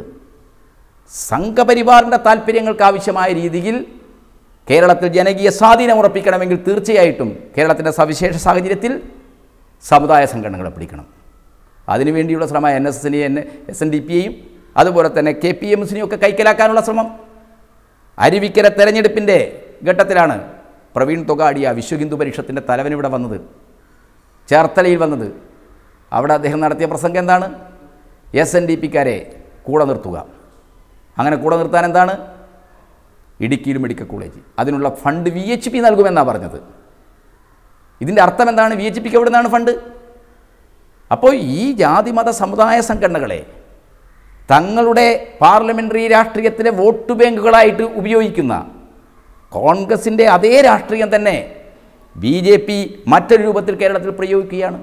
സംഘപരിവാറിൻ്റെ താല്പര്യങ്ങൾക്ക് ആവശ്യമായ രീതിയിൽ കേരളത്തിൽ ജനകീയ സ്വാധീനം ഉറപ്പിക്കണമെങ്കിൽ തീർച്ചയായിട്ടും കേരളത്തിൻ്റെ സവിശേഷ സാഹചര്യത്തിൽ സമുദായ സംഘടനകളെ പിടിക്കണം അതിനുവേണ്ടിയുള്ള ശ്രമം എൻ എസ് എസിനെയും എൻ എസ് എൻ ഡി പിയെയും അതുപോലെ തന്നെ കെ പി എം എസിനെയും ഒക്കെ കൈക്കലാക്കാനുള്ള ശ്രമം അരുവിക്കര തെരഞ്ഞെടുപ്പിൻ്റെ ഘട്ടത്തിലാണ് പ്രവീൺ തൊഗാഡിയ വിശ്വ ഹിന്ദു പരിഷത്തിൻ്റെ തലവൻ ഇവിടെ വന്നത് ചേർത്തലയിൽ വന്നത് അവിടെ അദ്ദേഹം നടത്തിയ പ്രസംഗം എന്താണ് എസ് എൻ ഡി പിക്കാരെ കൂടെ നിർത്തുക അങ്ങനെ കൂടെ നിർത്താൻ എന്താണ് ഇടുക്കിയിൽ മെഡിക്കൽ കോളേജ് അതിനുള്ള ഫണ്ട് വി എച്ച് പി നൽകുമെന്നാണ് പറഞ്ഞത് ഇതിൻ്റെ അർത്ഥം എന്താണ് വി എച്ച് പിക്ക് എവിടെ നിന്നാണ് ഫണ്ട് അപ്പോൾ ഈ ജാതിമത സമുദായ സംഘടനകളെ തങ്ങളുടെ പാർലമെൻ്ററി രാഷ്ട്രീയത്തിലെ വോട്ട് ബാങ്കുകളായിട്ട് ഉപയോഗിക്കുന്ന കോൺഗ്രസിൻ്റെ അതേ രാഷ്ട്രീയം തന്നെ ബി ജെ പി മറ്റൊരു രൂപത്തിൽ കേരളത്തിൽ പ്രയോഗിക്കുകയാണ്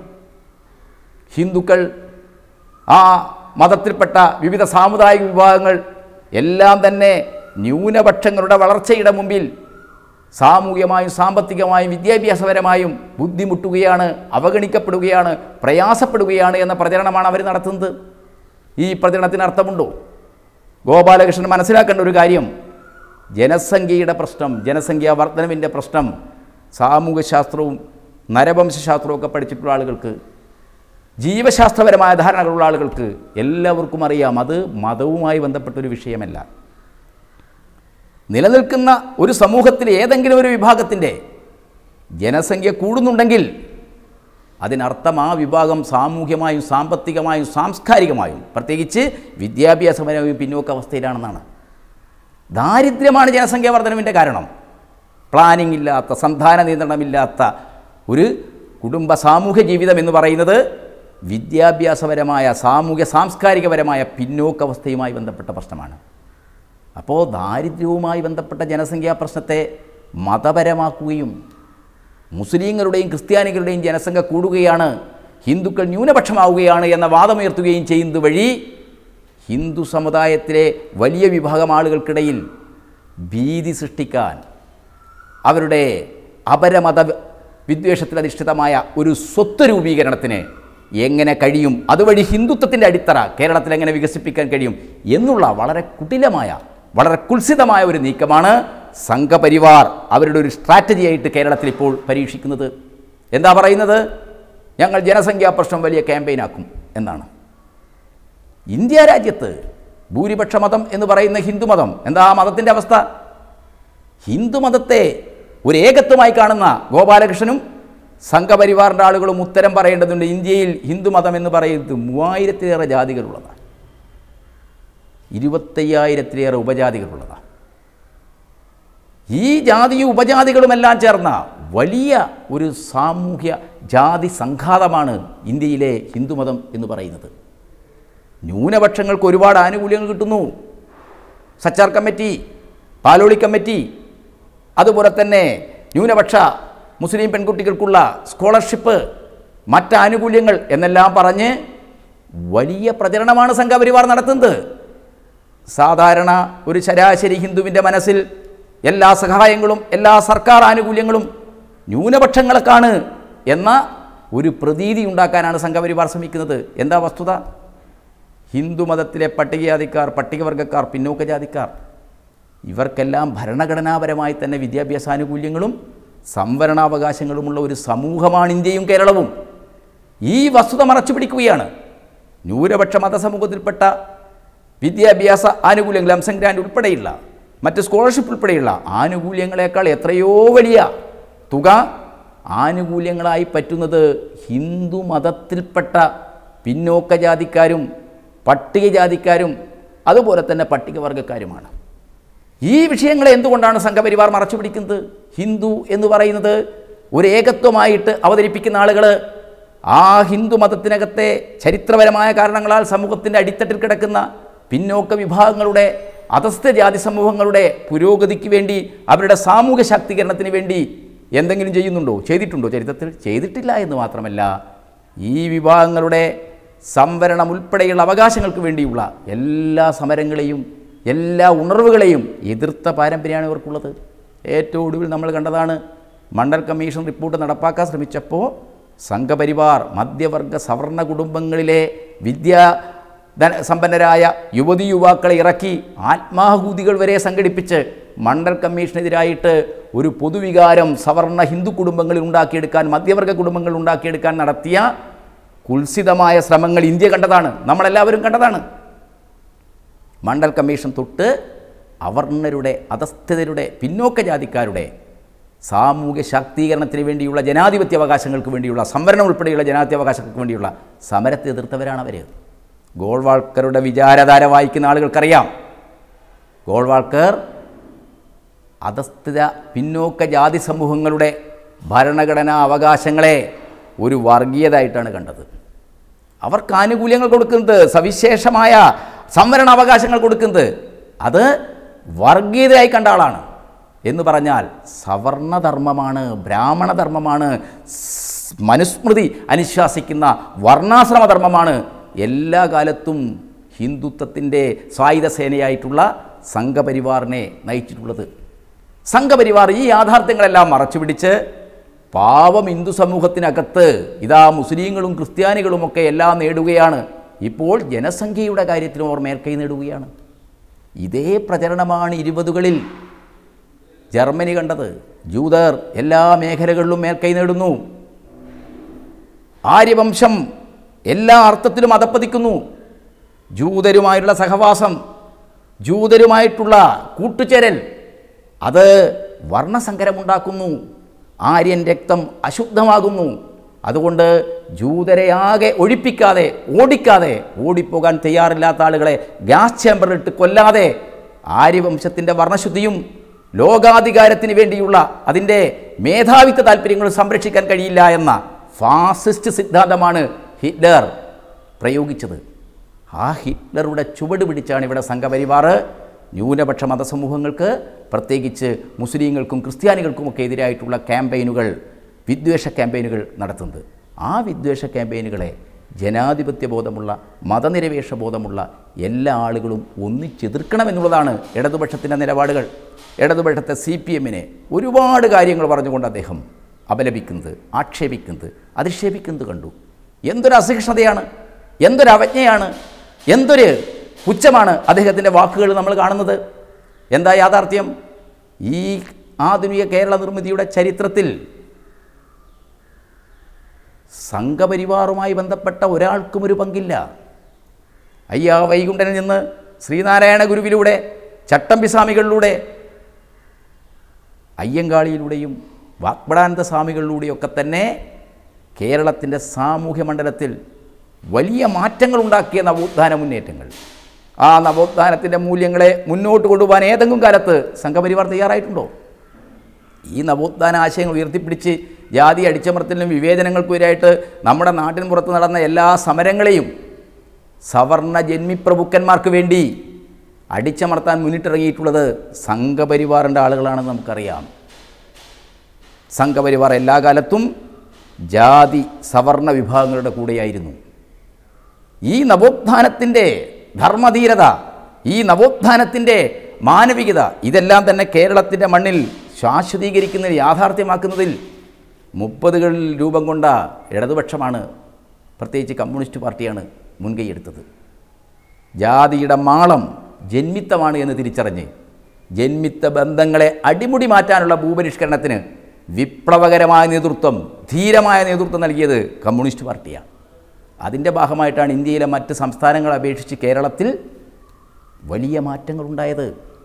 ഹിന്ദുക്കൾ ആ മതത്തിൽപ്പെട്ട വിവിധ സാമുദായിക വിഭാഗങ്ങൾ എല്ലാം തന്നെ ന്യൂനപക്ഷങ്ങളുടെ വളർച്ചയുടെ മുമ്പിൽ സാമൂഹികമായും സാമ്പത്തികമായും വിദ്യാഭ്യാസപരമായും ബുദ്ധിമുട്ടുകയാണ് അവഗണിക്കപ്പെടുകയാണ് പ്രയാസപ്പെടുകയാണ് എന്ന പ്രചരണമാണ് അവർ നടത്തുന്നത് ഈ പ്രചരണത്തിന് അർത്ഥമുണ്ടോ ഗോപാലകൃഷ്ണൻ മനസ്സിലാക്കേണ്ട ഒരു കാര്യം ജനസംഖ്യയുടെ പ്രശ്നം ജനസംഖ്യാ വർധനവിൻ്റെ പ്രശ്നം സാമൂഹ്യശാസ്ത്രവും നരവംശാസ്ത്രവും ഒക്കെ പഠിച്ചിട്ടുള്ള ആളുകൾക്ക് ജീവശാസ്ത്രപരമായ ധാരണകളുള്ള ആളുകൾക്ക് എല്ലാവർക്കും അറിയാം അത് മതവുമായി ബന്ധപ്പെട്ടൊരു വിഷയമല്ല നിലനിൽക്കുന്ന ഒരു സമൂഹത്തിൽ ഏതെങ്കിലും ഒരു വിഭാഗത്തിൻ്റെ ജനസംഖ്യ കൂടുന്നുണ്ടെങ്കിൽ അതിനർത്ഥം ആ വിഭാഗം സാമൂഹ്യമായും സാമ്പത്തികമായും സാംസ്കാരികമായും പ്രത്യേകിച്ച് വിദ്യാഭ്യാസപരമായും പിന്നോക്കാവസ്ഥയിലാണെന്നാണ് ദാരിദ്ര്യമാണ് ജനസംഖ്യാ വർധനവിൻ്റെ കാരണം പ്ലാനിംഗ് ഇല്ലാത്ത സന്താന നിയന്ത്രണമില്ലാത്ത ഒരു കുടുംബ സാമൂഹ്യ ജീവിതം എന്ന് പറയുന്നത് വിദ്യാഭ്യാസപരമായ സാമൂഹ്യ സാംസ്കാരികപരമായ പിന്നോക്കാവസ്ഥയുമായി ബന്ധപ്പെട്ട പ്രശ്നമാണ് അപ്പോൾ ദാരിദ്ര്യവുമായി ബന്ധപ്പെട്ട ജനസംഖ്യാ പ്രശ്നത്തെ മതപരമാക്കുകയും മുസ്ലിങ്ങളുടെയും ക്രിസ്ത്യാനികളുടെയും ജനസംഖ്യ കൂടുകയാണ് ഹിന്ദുക്കൾ ന്യൂനപക്ഷമാവുകയാണ് എന്ന വാദമുയർത്തുകയും ചെയ്യുന്നത് വഴി ഹിന്ദു സമുദായത്തിലെ വലിയ വിഭാഗം ആളുകൾക്കിടയിൽ ഭീതി സൃഷ്ടിക്കാൻ അവരുടെ അപരമത വിദ്വേഷത്തിലധിഷ്ഠിതമായ ഒരു സ്വത്ത് രൂപീകരണത്തിന് എങ്ങനെ കഴിയും അതുവഴി ഹിന്ദുത്വത്തിൻ്റെ അടിത്തറ കേരളത്തിൽ എങ്ങനെ വികസിപ്പിക്കാൻ കഴിയും എന്നുള്ള വളരെ കുടിലമായ വളരെ കുൽസിതമായ ഒരു നീക്കമാണ് സംഘപരിവാർ അവരുടെ ഒരു സ്ട്രാറ്റജി ആയിട്ട് കേരളത്തിൽ ഇപ്പോൾ പരീക്ഷിക്കുന്നത് എന്താ പറയുന്നത് ഞങ്ങൾ ജനസംഖ്യാ പ്രശ്നം വലിയ ക്യാമ്പയിനാക്കും എന്നാണ് ഇന്ത്യ രാജ്യത്ത് ഭൂരിപക്ഷ മതം എന്ന് പറയുന്ന ഹിന്ദുമതം എന്താ ആ മതത്തിൻ്റെ അവസ്ഥ ഹിന്ദുമതത്തെ ഒരു ഏകത്വമായി കാണുന്ന ഗോപാലകൃഷ്ണനും സംഘപരിവാറിൻ്റെ ആളുകളും ഉത്തരം പറയേണ്ടതുണ്ട് ഇന്ത്യയിൽ ഹിന്ദുമതം എന്ന് പറയുന്നത് മൂവായിരത്തിലേറെ ജാതികളുള്ളതാണ് ഇരുപത്തയ്യായിരത്തിലേറെ ഉപജാതികളുള്ളതാണ് ഈ ജാതിയും ഉപജാതികളുമെല്ലാം ചേർന്ന വലിയ ഒരു സാമൂഹ്യ ജാതി സംഘാതമാണ് ഇന്ത്യയിലെ ഹിന്ദുമതം എന്ന് പറയുന്നത് ന്യൂനപക്ഷങ്ങൾക്ക് ഒരുപാട് ആനുകൂല്യങ്ങൾ കിട്ടുന്നു സച്ചാർ കമ്മിറ്റി പാലോളി കമ്മിറ്റി അതുപോലെ തന്നെ ന്യൂനപക്ഷ മുസ്ലിം പെൺകുട്ടികൾക്കുള്ള സ്കോളർഷിപ്പ് മറ്റ് ആനുകൂല്യങ്ങൾ എന്നെല്ലാം പറഞ്ഞ് വലിയ പ്രചരണമാണ് സംഘപരിവാർ നടത്തുന്നത് സാധാരണ ഒരു ശരാശരി ഹിന്ദുവിൻ്റെ മനസ്സിൽ എല്ലാ സഹായങ്ങളും എല്ലാ സർക്കാർ ആനുകൂല്യങ്ങളും ന്യൂനപക്ഷങ്ങൾക്കാണ് എന്ന ഒരു പ്രതീതി ഉണ്ടാക്കാനാണ് സംഘപരിവാർ ശ്രമിക്കുന്നത് എന്താ വസ്തുത ഹിന്ദുമതത്തിലെ പട്ടികജാതിക്കാർ പട്ടികവർഗക്കാർ പിന്നോക്ക ജാതിക്കാർ ഇവർക്കെല്ലാം ഭരണഘടനാപരമായി തന്നെ വിദ്യാഭ്യാസ ആനുകൂല്യങ്ങളും സംവരണാവകാശങ്ങളുമുള്ള ഒരു സമൂഹമാണ് ഇന്ത്യയും കേരളവും ഈ വസ്തുത മറച്ചു പിടിക്കുകയാണ് ന്യൂനപക്ഷ മതസമൂഹത്തിൽപ്പെട്ട വിദ്യാഭ്യാസ ആനുകൂല്യങ്ങൾ അംസം ഗ്രാൻഡ് ഉൾപ്പെടെയുള്ള മറ്റ് സ്കോളർഷിപ്പ് ഉൾപ്പെടെയുള്ള ആനുകൂല്യങ്ങളെക്കാൾ എത്രയോ വലിയ തുക ആനുകൂല്യങ്ങളായി പറ്റുന്നത് ഹിന്ദു മതത്തിൽപ്പെട്ട പിന്നോക്ക ജാതിക്കാരും പട്ടികജാതിക്കാരും അതുപോലെ തന്നെ പട്ടികവർഗക്കാരുമാണ് ഈ വിഷയങ്ങളെ എന്തുകൊണ്ടാണ് സംഘപരിവാർ മറച്ചു പിടിക്കുന്നത് ഹിന്ദു എന്ന് പറയുന്നത് ഒരു ഏകത്വമായിട്ട് അവതരിപ്പിക്കുന്ന ആളുകൾ ആ ഹിന്ദു മതത്തിനകത്തെ ചരിത്രപരമായ കാരണങ്ങളാൽ സമൂഹത്തിൻ്റെ അടിത്തട്ടിൽ കിടക്കുന്ന പിന്നോക്ക വിഭാഗങ്ങളുടെ അധസ്ഥ ജാതി സമൂഹങ്ങളുടെ പുരോഗതിക്ക് വേണ്ടി അവരുടെ സാമൂഹ്യ ശാക്തീകരണത്തിന് വേണ്ടി എന്തെങ്കിലും ചെയ്യുന്നുണ്ടോ ചെയ്തിട്ടുണ്ടോ ചരിത്രത്തിൽ ചെയ്തിട്ടില്ല എന്ന് മാത്രമല്ല ഈ വിഭാഗങ്ങളുടെ സംവരണം ഉൾപ്പെടെയുള്ള അവകാശങ്ങൾക്ക് വേണ്ടിയുള്ള എല്ലാ സമരങ്ങളെയും എല്ലാ ഉണർവുകളെയും എതിർത്ത പാരമ്പര്യമാണ് ഇവർക്കുള്ളത് ഏറ്റവും ഒടുവിൽ നമ്മൾ കണ്ടതാണ് മണ്ഡൽ കമ്മീഷൻ റിപ്പോർട്ട് നടപ്പാക്കാൻ ശ്രമിച്ചപ്പോൾ സംഘപരിവാർ മധ്യവർഗ സവർണ കുടുംബങ്ങളിലെ വിദ്യാ ധന സമ്പന്നരായ യുവതി യുവാക്കളെ ഇറക്കി ആത്മാഹൂതികൾ വരെ സംഘടിപ്പിച്ച് മണ്ഡൽ കമ്മീഷനെതിരായിട്ട് ഒരു പൊതുവികാരം സവർണ ഹിന്ദു കുടുംബങ്ങളിൽ ഉണ്ടാക്കിയെടുക്കാൻ മധ്യവർഗ കുടുംബങ്ങളിൽ ഉണ്ടാക്കിയെടുക്കാൻ നടത്തിയ കുൽസിതമായ ശ്രമങ്ങൾ ഇന്ത്യ കണ്ടതാണ് നമ്മളെല്ലാവരും കണ്ടതാണ് മണ്ഡൽ കമ്മീഷൻ തൊട്ട് അവർണരുടെ അധസ്ഥിതരുടെ പിന്നോക്ക ജാതിക്കാരുടെ സാമൂഹ്യ ശാക്തീകരണത്തിന് വേണ്ടിയുള്ള ജനാധിപത്യ അവകാശങ്ങൾക്ക് വേണ്ടിയുള്ള സംവരണം ഉൾപ്പെടെയുള്ള ജനാധിപത്യ അവകാശങ്ങൾക്ക് വേണ്ടിയുള്ള സമരത്തെ എതിർത്തവരാണ് അവർ ഗോൾവാൾക്കറുടെ വിചാരധാര വായിക്കുന്ന ആളുകൾക്കറിയാം ഗോൾവാൾക്കർ അധസ്ഥിത പിന്നോക്ക ജാതി സമൂഹങ്ങളുടെ ഭരണഘടനാ അവകാശങ്ങളെ ഒരു വർഗീയതായിട്ടാണ് കണ്ടത് അവർക്ക് ആനുകൂല്യങ്ങൾ കൊടുക്കുന്നത് സവിശേഷമായ സംവരണ അവകാശങ്ങൾ കൊടുക്കുന്നത് അത് വർഗീയതയായി കണ്ട ആളാണ് എന്ന് പറഞ്ഞാൽ സവർണധർമ്മമാണ് ബ്രാഹ്മണധർമ്മമാണ് സ് മനുസ്മൃതി അനുശാസിക്കുന്ന വർണ്ണാശ്രമധർമ്മമാണ് എല്ലാ കാലത്തും ഹിന്ദുത്വത്തിൻ്റെ സായുധ സേനയായിട്ടുള്ള സംഘപരിവാറിനെ നയിച്ചിട്ടുള്ളത് സംഘപരിവാർ ഈ യാഥാർത്ഥ്യങ്ങളെല്ലാം മറച്ചുപിടിച്ച് പാവം ഹിന്ദു സമൂഹത്തിനകത്ത് ഇതാ മുസ്ലിങ്ങളും ക്രിസ്ത്യാനികളുമൊക്കെ എല്ലാം നേടുകയാണ് ഇപ്പോൾ ജനസംഖ്യയുടെ കാര്യത്തിലും അവർ മേൽക്കൈ നേടുകയാണ് ഇതേ പ്രചരണമാണ് ഇരുപതുകളിൽ ജർമ്മനി കണ്ടത് ജൂതർ എല്ലാ മേഖലകളിലും മേൽക്കൈ നേടുന്നു ആര്യവംശം എല്ലാ അർത്ഥത്തിലും അതപ്പതിക്കുന്നു ജൂതരുമായുള്ള സഹവാസം ജൂതരുമായിട്ടുള്ള കൂട്ടുചേരൽ അത് വർണ്ണസങ്കരമുണ്ടാക്കുന്നു ആര്യൻ രക്തം അശുദ്ധമാകുന്നു അതുകൊണ്ട് ജൂതരെ ആകെ ഒഴിപ്പിക്കാതെ ഓടിക്കാതെ ഓടിപ്പോകാൻ തയ്യാറില്ലാത്ത ആളുകളെ ഗ്യാസ് ചേമ്പറിലിട്ട് കൊല്ലാതെ ആര്യവംശത്തിൻ്റെ വർണ്ണശുദ്ധിയും ലോകാധികാരത്തിന് വേണ്ടിയുള്ള അതിൻ്റെ മേധാവിത്വ താല്പര്യങ്ങൾ സംരക്ഷിക്കാൻ കഴിയില്ല എന്ന ഫാസിസ്റ്റ് സിദ്ധാന്തമാണ് ഹിറ്റ്ലർ പ്രയോഗിച്ചത് ആ ഹിറ്റ്ലറുടെ ചുവട് പിടിച്ചാണ് ഇവിടെ സംഘപരിവാർ ന്യൂനപക്ഷ മതസമൂഹങ്ങൾക്ക് പ്രത്യേകിച്ച് മുസ്ലിങ്ങൾക്കും ക്രിസ്ത്യാനികൾക്കുമൊക്കെ എതിരായിട്ടുള്ള ക്യാമ്പയിനുകൾ വിദ്വേഷ ക്യാമ്പയിനുകൾ നടത്തുന്നത് ആ വിദ്വേഷ ക്യാമ്പയിനുകളെ ജനാധിപത്യ ബോധമുള്ള മതനിരപേക്ഷ ബോധമുള്ള എല്ലാ ആളുകളും ഒന്നിച്ചെതിർക്കണമെന്നുള്ളതാണ് ഇടതുപക്ഷത്തിൻ്റെ നിലപാടുകൾ ഇടതുപക്ഷത്തെ സി പി എമ്മിനെ ഒരുപാട് കാര്യങ്ങൾ പറഞ്ഞുകൊണ്ട് അദ്ദേഹം അപലപിക്കുന്നത് ആക്ഷേപിക്കുന്നത് അധിക്ഷേപിക്കുന്നത് കണ്ടു എന്തൊരു അസഹിഷ്ണുതയാണ് എന്തൊരു അവജ്ഞയാണ് എന്തൊരു പുച്ഛമാണ് അദ്ദേഹത്തിൻ്റെ വാക്കുകൾ നമ്മൾ കാണുന്നത് എന്താ യാഥാർത്ഥ്യം ഈ ആധുനിക കേരള നിർമ്മിതിയുടെ ചരിത്രത്തിൽ സംഘപരിവാറുമായി ബന്ധപ്പെട്ട ഒരാൾക്കും ഒരു പങ്കില്ല അയ്യാ വൈകുണ്ഠനിൽ നിന്ന് ശ്രീനാരായണ ഗുരുവിലൂടെ ചട്ടമ്പി സ്വാമികളിലൂടെ അയ്യങ്കാളിയിലൂടെയും വാഗ്ബടാനന്ദ സ്വാമികളിലൂടെയൊക്കെ തന്നെ കേരളത്തിൻ്റെ സാമൂഹ്യ മണ്ഡലത്തിൽ വലിയ മാറ്റങ്ങൾ ഉണ്ടാക്കിയ നവോത്ഥാന മുന്നേറ്റങ്ങൾ ആ നവോത്ഥാനത്തിൻ്റെ മൂല്യങ്ങളെ മുന്നോട്ട് കൊണ്ടുപോകാൻ ഏതെങ്കിലും കാലത്ത് സംഘപരിവാർ തയ്യാറായിട്ടുണ്ടോ ഈ നവോത്ഥാന ആശയങ്ങൾ ഉയർത്തിപ്പിടിച്ച് ജാതി അടിച്ചമർത്തലിനും വിവേചനങ്ങൾക്കുമെതിരായിട്ട് നമ്മുടെ നാട്ടിൻ പുറത്ത് നടന്ന എല്ലാ സമരങ്ങളെയും സവർണ ജന്മിപ്രഭുക്കന്മാർക്ക് വേണ്ടി അടിച്ചമർത്താൻ മുന്നിട്ടിറങ്ങിയിട്ടുള്ളത് സംഘപരിവാറിൻ്റെ ആളുകളാണെന്ന് നമുക്കറിയാം സംഘപരിവാർ എല്ലാ കാലത്തും ജാതി സവർണ വിഭാഗങ്ങളുടെ കൂടെയായിരുന്നു ഈ നവോത്ഥാനത്തിൻ്റെ ധർമ്മധീരത ഈ നവോത്ഥാനത്തിൻ്റെ മാനവികത ഇതെല്ലാം തന്നെ കേരളത്തിൻ്റെ മണ്ണിൽ ശാശ്വതീകരിക്കുന്നതിൽ യാഥാർത്ഥ്യമാക്കുന്നതിൽ മുപ്പതുകളിൽ രൂപം കൊണ്ട ഇടതുപക്ഷമാണ് പ്രത്യേകിച്ച് കമ്മ്യൂണിസ്റ്റ് പാർട്ടിയാണ് മുൻകൈയെടുത്തത് ജാതിയുടെ മാളം ജന്മിത്തമാണ് എന്ന് തിരിച്ചറിഞ്ഞ് ജന്മിത്ത ബന്ധങ്ങളെ അടിമുടി മാറ്റാനുള്ള ഭൂപരിഷ്കരണത്തിന് വിപ്ലവകരമായ നേതൃത്വം ധീരമായ നേതൃത്വം നൽകിയത് കമ്മ്യൂണിസ്റ്റ് പാർട്ടിയാണ് അതിൻ്റെ ഭാഗമായിട്ടാണ് ഇന്ത്യയിലെ മറ്റ് സംസ്ഥാനങ്ങളെ അപേക്ഷിച്ച് കേരളത്തിൽ വലിയ മാറ്റങ്ങളുണ്ടായത്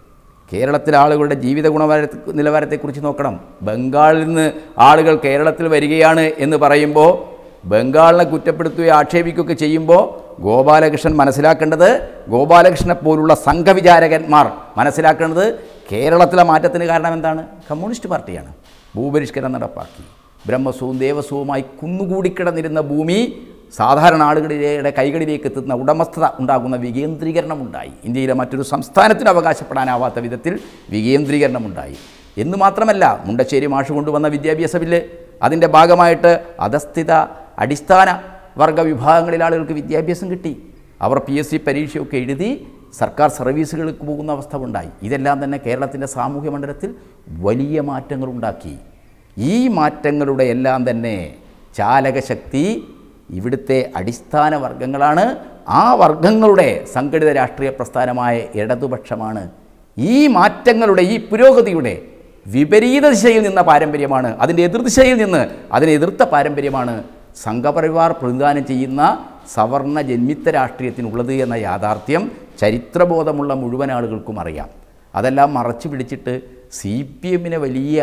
കേരളത്തിലെ ആളുകളുടെ ജീവിത ഗുണവര നിലവാരത്തെക്കുറിച്ച് നോക്കണം ബംഗാളിൽ നിന്ന് ആളുകൾ കേരളത്തിൽ വരികയാണ് എന്ന് പറയുമ്പോൾ ബംഗാളിനെ കുറ്റപ്പെടുത്തുകയോ ആക്ഷേപിക്കുകയൊക്കെ ചെയ്യുമ്പോൾ ഗോപാലകൃഷ്ണൻ മനസ്സിലാക്കേണ്ടത് ഗോപാലകൃഷ്ണനെ പോലുള്ള സംഘവിചാരകന്മാർ മനസ്സിലാക്കേണ്ടത് കേരളത്തിലെ മാറ്റത്തിന് കാരണം എന്താണ് കമ്മ്യൂണിസ്റ്റ് പാർട്ടിയാണ് ഭൂപരിഷ്കരണം നടപ്പാക്കി ബ്രഹ്മസവും ദേവസ്വവുമായി കുന്നുകൂടിക്കിടന്നിരുന്ന ഭൂമി സാധാരണ ആളുകളുടെ കൈകളിലേക്ക് എത്തുന്ന ഉടമസ്ഥത ഉണ്ടാകുന്ന വികേന്ദ്രീകരണം ഉണ്ടായി ഇന്ത്യയിലെ മറ്റൊരു സംസ്ഥാനത്തിന് അവകാശപ്പെടാനാവാത്ത വിധത്തിൽ വികേന്ദ്രീകരണം ഉണ്ടായി എന്ന് മാത്രമല്ല മുണ്ടശ്ശേരി മാഷ് കൊണ്ടുവന്ന വിദ്യാഭ്യാസ ബില്ല് അതിൻ്റെ ഭാഗമായിട്ട് അധസ്ഥിത അടിസ്ഥാന വർഗ വിഭാഗങ്ങളിലെ ആളുകൾക്ക് വിദ്യാഭ്യാസം കിട്ടി അവർ പി എസ് സി പരീക്ഷയൊക്കെ എഴുതി സർക്കാർ സർവീസുകൾക്ക് പോകുന്ന അവസ്ഥ ഉണ്ടായി ഇതെല്ലാം തന്നെ കേരളത്തിൻ്റെ സാമൂഹ്യ മണ്ഡലത്തിൽ വലിയ മാറ്റങ്ങളുണ്ടാക്കി ഈ മാറ്റങ്ങളുടെ എല്ലാം തന്നെ ചാലകശക്തി ഇവിടുത്തെ അടിസ്ഥാന വർഗങ്ങളാണ് ആ വർഗങ്ങളുടെ സംഘടിത രാഷ്ട്രീയ പ്രസ്ഥാനമായ ഇടതുപക്ഷമാണ് ഈ മാറ്റങ്ങളുടെ ഈ പുരോഗതിയുടെ വിപരീത ദിശയിൽ നിന്ന പാരമ്പര്യമാണ് അതിൻ്റെ എതിർദിശയിൽ നിന്ന് അതിനെ എതിർത്ത പാരമ്പര്യമാണ് സംഘപരിവാർ പ്രതിദാനം ചെയ്യുന്ന സവർണ ജന്മിത്ത രാഷ്ട്രീയത്തിനുള്ളത് എന്ന യാഥാർത്ഥ്യം ചരിത്രബോധമുള്ള മുഴുവൻ ആളുകൾക്കും അറിയാം അതെല്ലാം മറച്ചു പിടിച്ചിട്ട് സി പി എമ്മിനെ വലിയ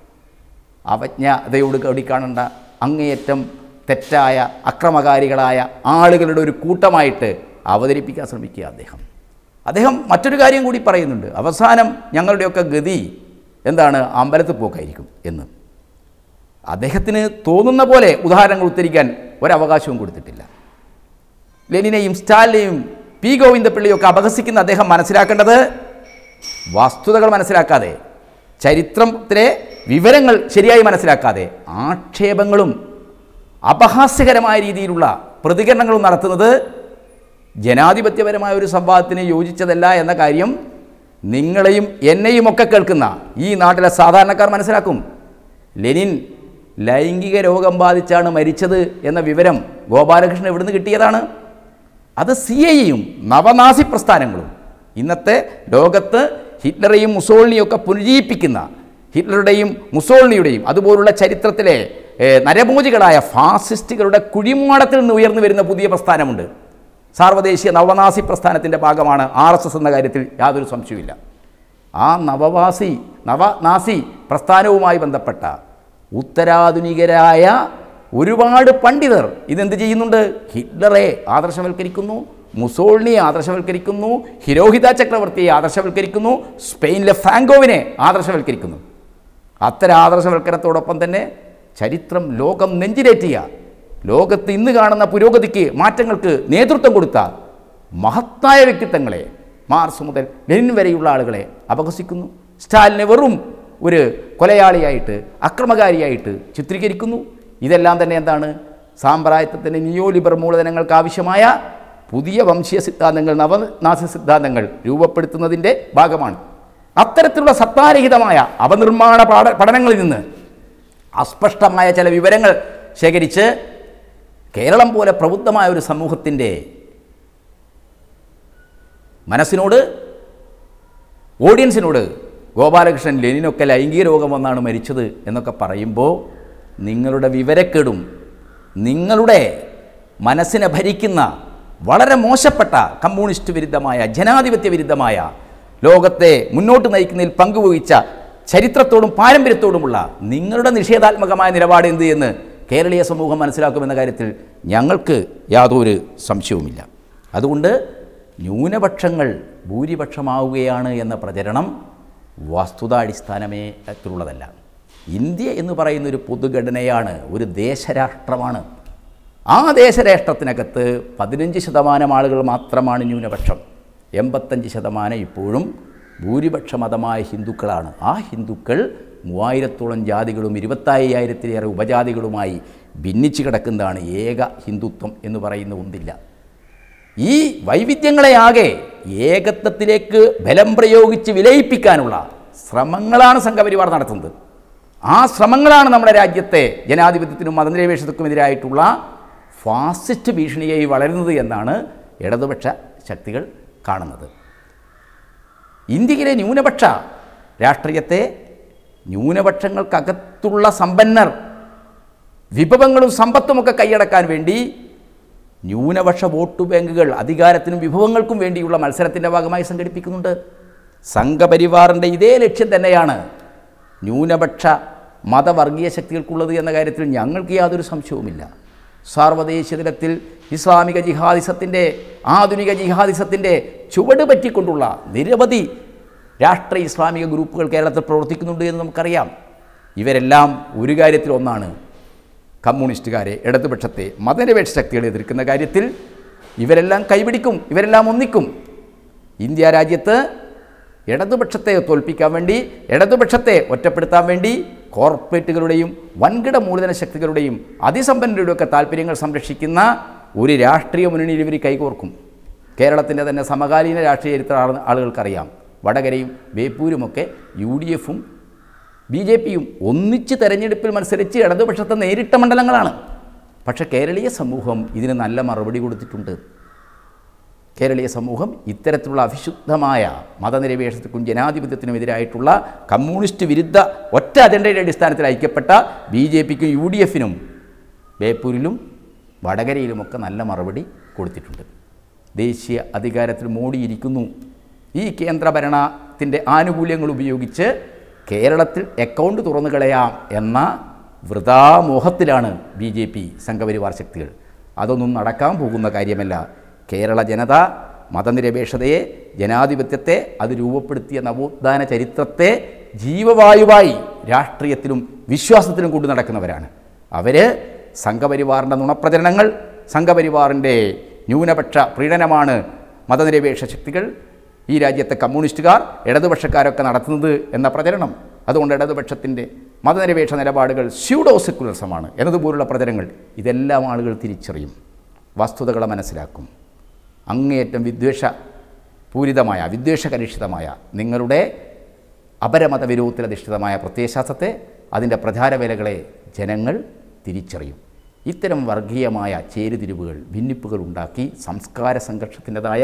അവജ്ഞതയോട് കൂടി കാണേണ്ട അങ്ങേയറ്റം തെറ്റായ അക്രമകാരികളായ ആളുകളുടെ ഒരു കൂട്ടമായിട്ട് അവതരിപ്പിക്കാൻ ശ്രമിക്കുക അദ്ദേഹം അദ്ദേഹം മറ്റൊരു കാര്യം കൂടി പറയുന്നുണ്ട് അവസാനം ഞങ്ങളുടെയൊക്കെ ഗതി എന്താണ് അമ്പലത്തിൽ പോക്കായിരിക്കും എന്ന് അദ്ദേഹത്തിന് തോന്നുന്ന പോലെ ഉദാഹരണങ്ങൾ ഉദ്ധരിക്കാൻ ഒരവകാശവും കൊടുത്തിട്ടില്ല ലെനിനെയും സ്റ്റാലിനെയും പി ഗോവിന്ദപിള്ളിയൊക്കെ അപഹസിക്കുന്ന അദ്ദേഹം മനസ്സിലാക്കേണ്ടത് വസ്തുതകൾ മനസ്സിലാക്കാതെ ചരിത്രത്തിലെ വിവരങ്ങൾ ശരിയായി മനസ്സിലാക്കാതെ ആക്ഷേപങ്ങളും അപഹാസ്യകരമായ രീതിയിലുള്ള പ്രതികരണങ്ങളും നടത്തുന്നത് ജനാധിപത്യപരമായ ഒരു സംവാദത്തിന് യോജിച്ചതല്ല എന്ന കാര്യം നിങ്ങളെയും എന്നെയും ഒക്കെ കേൾക്കുന്ന ഈ നാട്ടിലെ സാധാരണക്കാർ മനസ്സിലാക്കും ലെനിൻ ലൈംഗിക രോഗം ബാധിച്ചാണ് മരിച്ചത് എന്ന വിവരം ഗോപാലകൃഷ്ണൻ എവിടുന്ന് കിട്ടിയതാണ് അത് സി ഐയും നവനാസി പ്രസ്ഥാനങ്ങളും ഇന്നത്തെ ലോകത്ത് ഹിറ്റ്ലറെയും മുസോളിനിയും ഒക്കെ പുനരുജ്ജീവിപ്പിക്കുന്ന ഹിറ്റ്ലറുടെയും മുസോളിനിയുടെയും അതുപോലുള്ള ചരിത്രത്തിലെ ഏഹ്, നരഭോജികളായ ഫാസിസ്റ്റുകളുടെ കുഴിമാടത്തിൽ നിന്ന് ഉയർന്നു വരുന്ന പുതിയ പ്രസ്ഥാനമുണ്ട് സാർവദേശീയ നവനാസി പ്രസ്ഥാനത്തിൻ്റെ ഭാഗമാണ് ആർ എസ് എസ് എന്ന കാര്യത്തിൽ യാതൊരു സംശയവുമില്ല ആ നവവാസി നവനാസി പ്രസ്ഥാനവുമായി ബന്ധപ്പെട്ട ഉത്തരാധുനികരായ ഒരുപാട് പണ്ഡിതർ ഇതെന്ത് ചെയ്യുന്നുണ്ട് ഹിറ്റ്ലറെ ആദർശവൽക്കരിക്കുന്നു മുസോളിനിയെ ആദർശവൽക്കരിക്കുന്നു ഹിരോഹിത ചക്രവർത്തിയെ ആദർശവൽക്കരിക്കുന്നു സ്പെയിനിലെ ഫ്രാങ്കോവിനെ ആദർശവൽക്കരിക്കുന്നു അത്തരം ആദർശവൽക്കരണത്തോടൊപ്പം തന്നെ ചരിത്രം ലോകം നെഞ്ചിലേറ്റിയ ലോകത്ത് ഇന്ന് കാണുന്ന പുരോഗതിക്ക് മാറ്റങ്ങൾക്ക് നേതൃത്വം കൊടുത്ത മഹത്തായ വ്യക്തിത്വങ്ങളെ മാർസ് മുതൽ ലെനിൻ വരെയുള്ള ആളുകളെ അപഹസിക്കുന്നു സ്റ്റാലിനെ വെറും ഒരു കൊലയാളിയായിട്ട് അക്രമകാരിയായിട്ട് ചിത്രീകരിക്കുന്നു ഇതെല്ലാം തന്നെ എന്താണ് സാമ്പ്രായത്വത്തിൻ്റെ നിയോ ലിബർ മൂലധനങ്ങൾക്ക് ആവശ്യമായ പുതിയ വംശീയ സിദ്ധാന്തങ്ങൾ നവനാസി സിദ്ധാന്തങ്ങൾ രൂപപ്പെടുത്തുന്നതിൻ്റെ ഭാഗമാണ് അത്തരത്തിലുള്ള സത്താരഹിതമായ അവനിർമ്മാണ പാഠ പഠനങ്ങളിൽ നിന്ന് അസ്പഷ്ടമായ ചില വിവരങ്ങൾ ശേഖരിച്ച് കേരളം പോലെ പ്രബുദ്ധമായ ഒരു സമൂഹത്തിൻ്റെ മനസ്സിനോട് ഓഡിയൻസിനോട് ഗോപാലകൃഷ്ണൻ ലെനിനൊക്കെ ലൈംഗിക രോഗം വന്നാണ് മരിച്ചത് എന്നൊക്കെ പറയുമ്പോൾ നിങ്ങളുടെ വിവരക്കേടും നിങ്ങളുടെ മനസ്സിനെ ഭരിക്കുന്ന വളരെ മോശപ്പെട്ട കമ്മ്യൂണിസ്റ്റ് വിരുദ്ധമായ ജനാധിപത്യ വിരുദ്ധമായ ലോകത്തെ മുന്നോട്ട് നയിക്കുന്നതിൽ പങ്കുവഹിച്ച ചരിത്രത്തോടും പാരമ്പര്യത്തോടുമുള്ള നിങ്ങളുടെ നിഷേധാത്മകമായ നിലപാട് എന്ത് എന്ന് കേരളീയ സമൂഹം മനസ്സിലാക്കുമെന്ന കാര്യത്തിൽ ഞങ്ങൾക്ക് യാതൊരു സംശയവുമില്ല അതുകൊണ്ട് ന്യൂനപക്ഷങ്ങൾ ഭൂരിപക്ഷമാവുകയാണ് എന്ന പ്രചരണം വസ്തുതാടിസ്ഥാനമേത്തുള്ളതല്ല ഇന്ത്യ എന്ന് പറയുന്ന ഒരു പൊതുഘടനയാണ് ഒരു ദേശരാഷ്ട്രമാണ് ആ ദേശരാഷ്ട്രത്തിനകത്ത് പതിനഞ്ച് ശതമാനം ആളുകൾ മാത്രമാണ് ന്യൂനപക്ഷം എൺപത്തഞ്ച് ശതമാനം ഇപ്പോഴും ഭൂരിപക്ഷ മതമായ ഹിന്ദുക്കളാണ് ആ ഹിന്ദുക്കൾ മൂവായിരത്തോളം ജാതികളും ഇരുപത്തയ്യായിരത്തിലേറെ ഉപജാതികളുമായി ഭിന്നിച്ച് കിടക്കുന്നതാണ് ഏക ഹിന്ദുത്വം എന്ന് പറയുന്ന ഒന്നില്ല ഈ വൈവിധ്യങ്ങളെ ആകെ ഏകത്വത്തിലേക്ക് ബലം പ്രയോഗിച്ച് വിലയിപ്പിക്കാനുള്ള ശ്രമങ്ങളാണ് സംഘപരിവാർ നടത്തുന്നത് ആ ശ്രമങ്ങളാണ് നമ്മുടെ രാജ്യത്തെ ജനാധിപത്യത്തിനും മതനിരപേക്ഷതക്കും എതിരായിട്ടുള്ള ഫാസിസ്റ്റ് ഭീഷണിയായി വളരുന്നത് എന്നാണ് ഇടതുപക്ഷ ശക്തികൾ കാണുന്നത് ഇന്ത്യയിലെ ന്യൂനപക്ഷ രാഷ്ട്രീയത്തെ ന്യൂനപക്ഷങ്ങൾക്കകത്തുള്ള സമ്പന്നർ വിഭവങ്ങളും സമ്പത്തുമൊക്കെ കൈയടക്കാൻ വേണ്ടി ന്യൂനപക്ഷ വോട്ട് ബാങ്കുകൾ അധികാരത്തിനും വിഭവങ്ങൾക്കും വേണ്ടിയുള്ള മത്സരത്തിൻ്റെ ഭാഗമായി സംഘടിപ്പിക്കുന്നുണ്ട് സംഘപരിവാറിൻ്റെ ഇതേ ലക്ഷ്യം തന്നെയാണ് ന്യൂനപക്ഷ മതവർഗീയ ശക്തികൾക്കുള്ളത് എന്ന കാര്യത്തിൽ ഞങ്ങൾക്ക് യാതൊരു സംശയവുമില്ല സാർവദേശീയ തലത്തിൽ ഇസ്ലാമിക ജിഹാദിസത്തിൻ്റെ ആധുനിക ജിഹാദിസത്തിൻ്റെ ചുവട് പറ്റിക്കൊണ്ടുള്ള നിരവധി രാഷ്ട്രീയ ഇസ്ലാമിക ഗ്രൂപ്പുകൾ കേരളത്തിൽ പ്രവർത്തിക്കുന്നുണ്ട് എന്ന് നമുക്കറിയാം ഇവരെല്ലാം ഒരു കാര്യത്തിൽ ഒന്നാണ് കമ്മ്യൂണിസ്റ്റുകാരെ ഇടതുപക്ഷത്തെ മതനിരപേക്ഷ ശക്തികളെ എതിർക്കുന്ന കാര്യത്തിൽ ഇവരെല്ലാം കൈപിടിക്കും ഇവരെല്ലാം ഒന്നിക്കും ഇന്ത്യ രാജ്യത്ത് ഇടതുപക്ഷത്തെ തോൽപ്പിക്കാൻ വേണ്ടി ഇടതുപക്ഷത്തെ ഒറ്റപ്പെടുത്താൻ വേണ്ടി കോർപ്പറേറ്റുകളുടെയും വൻകിട മൂലധന ശക്തികളുടെയും അതിസമ്പന്നരുടെയൊക്കെ താല്പര്യങ്ങൾ സംരക്ഷിക്കുന്ന ഒരു രാഷ്ട്രീയ മുന്നണിയിൽ ഇവർ കൈകോർക്കും കേരളത്തിൻ്റെ തന്നെ സമകാലീന രാഷ്ട്രീയ ചരിത്ര ആള് ആളുകൾക്കറിയാം വടകരയും ബേപ്പൂരുമൊക്കെ യു ഡി എഫും ബി ജെ പിയും ഒന്നിച്ച് തെരഞ്ഞെടുപ്പിൽ മത്സരിച്ച് ഇടതുപക്ഷത്തെ നേരിട്ട മണ്ഡലങ്ങളാണ് പക്ഷേ കേരളീയ സമൂഹം ഇതിന് നല്ല മറുപടി കൊടുത്തിട്ടുണ്ട് കേരളീയ സമൂഹം ഇത്തരത്തിലുള്ള അവിശുദ്ധമായ മതനിരപേക്ഷത്തിനും ജനാധിപത്യത്തിനും എതിരായിട്ടുള്ള കമ്മ്യൂണിസ്റ്റ് വിരുദ്ധ ഒറ്റ അജണ്ടയുടെ അടിസ്ഥാനത്തിൽ ഐക്യപ്പെട്ട ബി ജെ പിക്കും യു ഡി എഫിനും ബേപ്പൂരിലും വടകരയിലുമൊക്കെ നല്ല മറുപടി കൊടുത്തിട്ടുണ്ട് ദേശീയ അധികാരത്തിൽ മോഡിയിരിക്കുന്നു ഈ കേന്ദ്രഭരണത്തിൻ്റെ ആനുകൂല്യങ്ങൾ ഉപയോഗിച്ച് കേരളത്തിൽ അക്കൗണ്ട് തുറന്നു കളയാം എന്ന വൃതാമോഹത്തിലാണ് ബി ജെ പി സംഘപരിവാർ ശക്തികൾ അതൊന്നും നടക്കാൻ പോകുന്ന കാര്യമല്ല കേരള ജനത മതനിരപേക്ഷതയെ ജനാധിപത്യത്തെ അത് രൂപപ്പെടുത്തിയ നവോത്ഥാന ചരിത്രത്തെ ജീവവായുവായി രാഷ്ട്രീയത്തിലും വിശ്വാസത്തിലും കൊണ്ടു നടക്കുന്നവരാണ് അവർ സംഘപരിവാറിൻ്റെ നുണപ്രചരണങ്ങൾ സംഘപരിവാറിൻ്റെ ന്യൂനപക്ഷ പ്രീണനമാണ് മതനിരപേക്ഷ ശക്തികൾ ഈ രാജ്യത്തെ കമ്മ്യൂണിസ്റ്റുകാർ ഇടതുപക്ഷക്കാരൊക്കെ നടത്തുന്നത് എന്ന പ്രചരണം അതുകൊണ്ട് ഇടതുപക്ഷത്തിൻ്റെ മതനിരപേക്ഷ നിലപാടുകൾ സ്യൂഡോ സെക്കുലറിസമാണ് എന്നതുപോലുള്ള പ്രചരണങ്ങൾ ഇതെല്ലാം ആളുകൾ തിരിച്ചറിയും വസ്തുതകളെ മനസ്സിലാക്കും അങ്ങേയറ്റം വിദ്വേഷ പൂരിതമായ വിദ്വേഷകലുഷിതമായ നിങ്ങളുടെ അപരമത വിരോധത്തിലധിഷ്ഠിതമായ പ്രത്യയശാസ്ത്രത്തെ അതിൻ്റെ പ്രചാരവേലകളെ ജനങ്ങൾ തിരിച്ചറിയും ഇത്തരം വർഗീയമായ ചേരുതിരിവുകൾ ഭിന്നിപ്പുകൾ ഉണ്ടാക്കി സംസ്കാര സംഘർഷത്തിൻ്റെതായ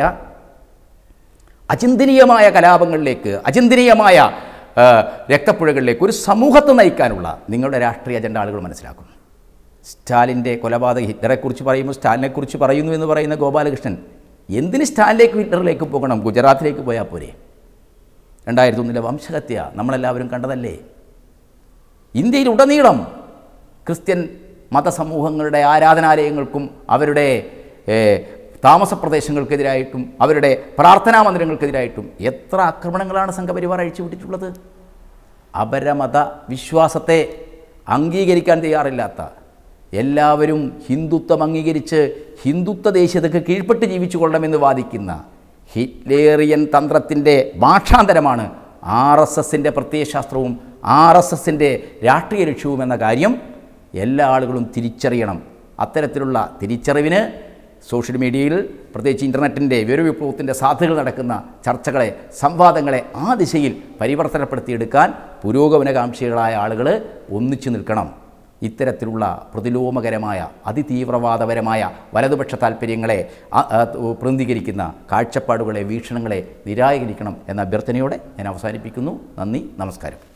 അചിന്തനീയമായ കലാപങ്ങളിലേക്ക് അചിന്തനീയമായ ആ, രക്തപ്പുഴകളിലേക്ക് ഒരു സമൂഹത്തെ നയിക്കാനുള്ള നിങ്ങളുടെ രാഷ്ട്രീയ അജണ്ട ആളുകൾ മനസ്സിലാക്കും സ്റ്റാലിൻ്റെ കൊലപാതക ഹിറ്റ്ലറെക്കുറിച്ച് പറയുമ്പോൾ സ്റ്റാലിനെക്കുറിച്ച് പറയുന്നു എന്ന് പറയുന്ന ഗോപാലകൃഷ്ണൻ എന്തിന് സ്റ്റാലിലേക്ക് ഹിറ്റ്ലറിലേക്ക് പോകണം ഗുജറാത്തിലേക്ക് പോയാൽ പോരെ രണ്ടായിരത്തി ഒന്നിലെ വംശഹത്യ നമ്മളെല്ലാവരും കണ്ടതല്ലേ ഇന്ത്യയിൽ ഉടനീളം ക്രിസ്ത്യൻ മതസമൂഹങ്ങളുടെ ആരാധനാലയങ്ങൾക്കും അവരുടെ ഏ, താമസ പ്രദേശങ്ങൾക്കെതിരായിട്ടും അവരുടെ പ്രാർത്ഥനാ മന്ദിരങ്ങൾക്കെതിരായിട്ടും എത്ര ആക്രമണങ്ങളാണ് സംഘപരിവാർ അഴിച്ചുവിട്ടിട്ടുള്ളത് അപരമത വിശ്വാസത്തെ അംഗീകരിക്കാൻ തയ്യാറില്ലാത്ത എല്ലാവരും ഹിന്ദുത്വം അംഗീകരിച്ച് ഹിന്ദുത്വ ദേശീയതയ്ക്ക് കീഴ്പ്പെട്ട് ജീവിച്ചു കൊള്ളണമെന്ന് വാദിക്കുന്ന ഹിറ്റ്ലേറിയൻ തന്ത്രത്തിൻ്റെ ഭാഷാന്തരമാണ് ആർ എസ് എസിൻ്റെ പ്രത്യയശാസ്ത്രവും ആർ എസ് എസിൻ്റെ രാഷ്ട്രീയ ലക്ഷ്യവും എന്ന കാര്യം എല്ലാ ആളുകളും തിരിച്ചറിയണം അത്തരത്തിലുള്ള തിരിച്ചറിവിന് സോഷ്യൽ മീഡിയയിൽ പ്രത്യേകിച്ച് ഇൻ്റർനെറ്റിൻ്റെ വിവരവിപ്ലവത്തിൻ്റെ സാധ്യതകൾ നടക്കുന്ന ചർച്ചകളെ സംവാദങ്ങളെ ആ ദിശയിൽ പരിവർത്തനപ്പെടുത്തിയെടുക്കാൻ പുരോഗമനകാംക്ഷികളായ ആളുകൾ ഒന്നിച്ചു നിൽക്കണം ഇത്തരത്തിലുള്ള പ്രതിലോമകരമായ അതിതീവ്രവാദപരമായ വലതുപക്ഷ താല്പര്യങ്ങളെ ആ- ആ, പ്രതിനിധീകരിക്കുന്ന കാഴ്ചപ്പാടുകളെ വീക്ഷണങ്ങളെ നിരാകരിക്കണം എന്ന അഭ്യർത്ഥനയോടെ ഞാൻ അവസാനിപ്പിക്കുന്നു നന്ദി നമസ്കാരം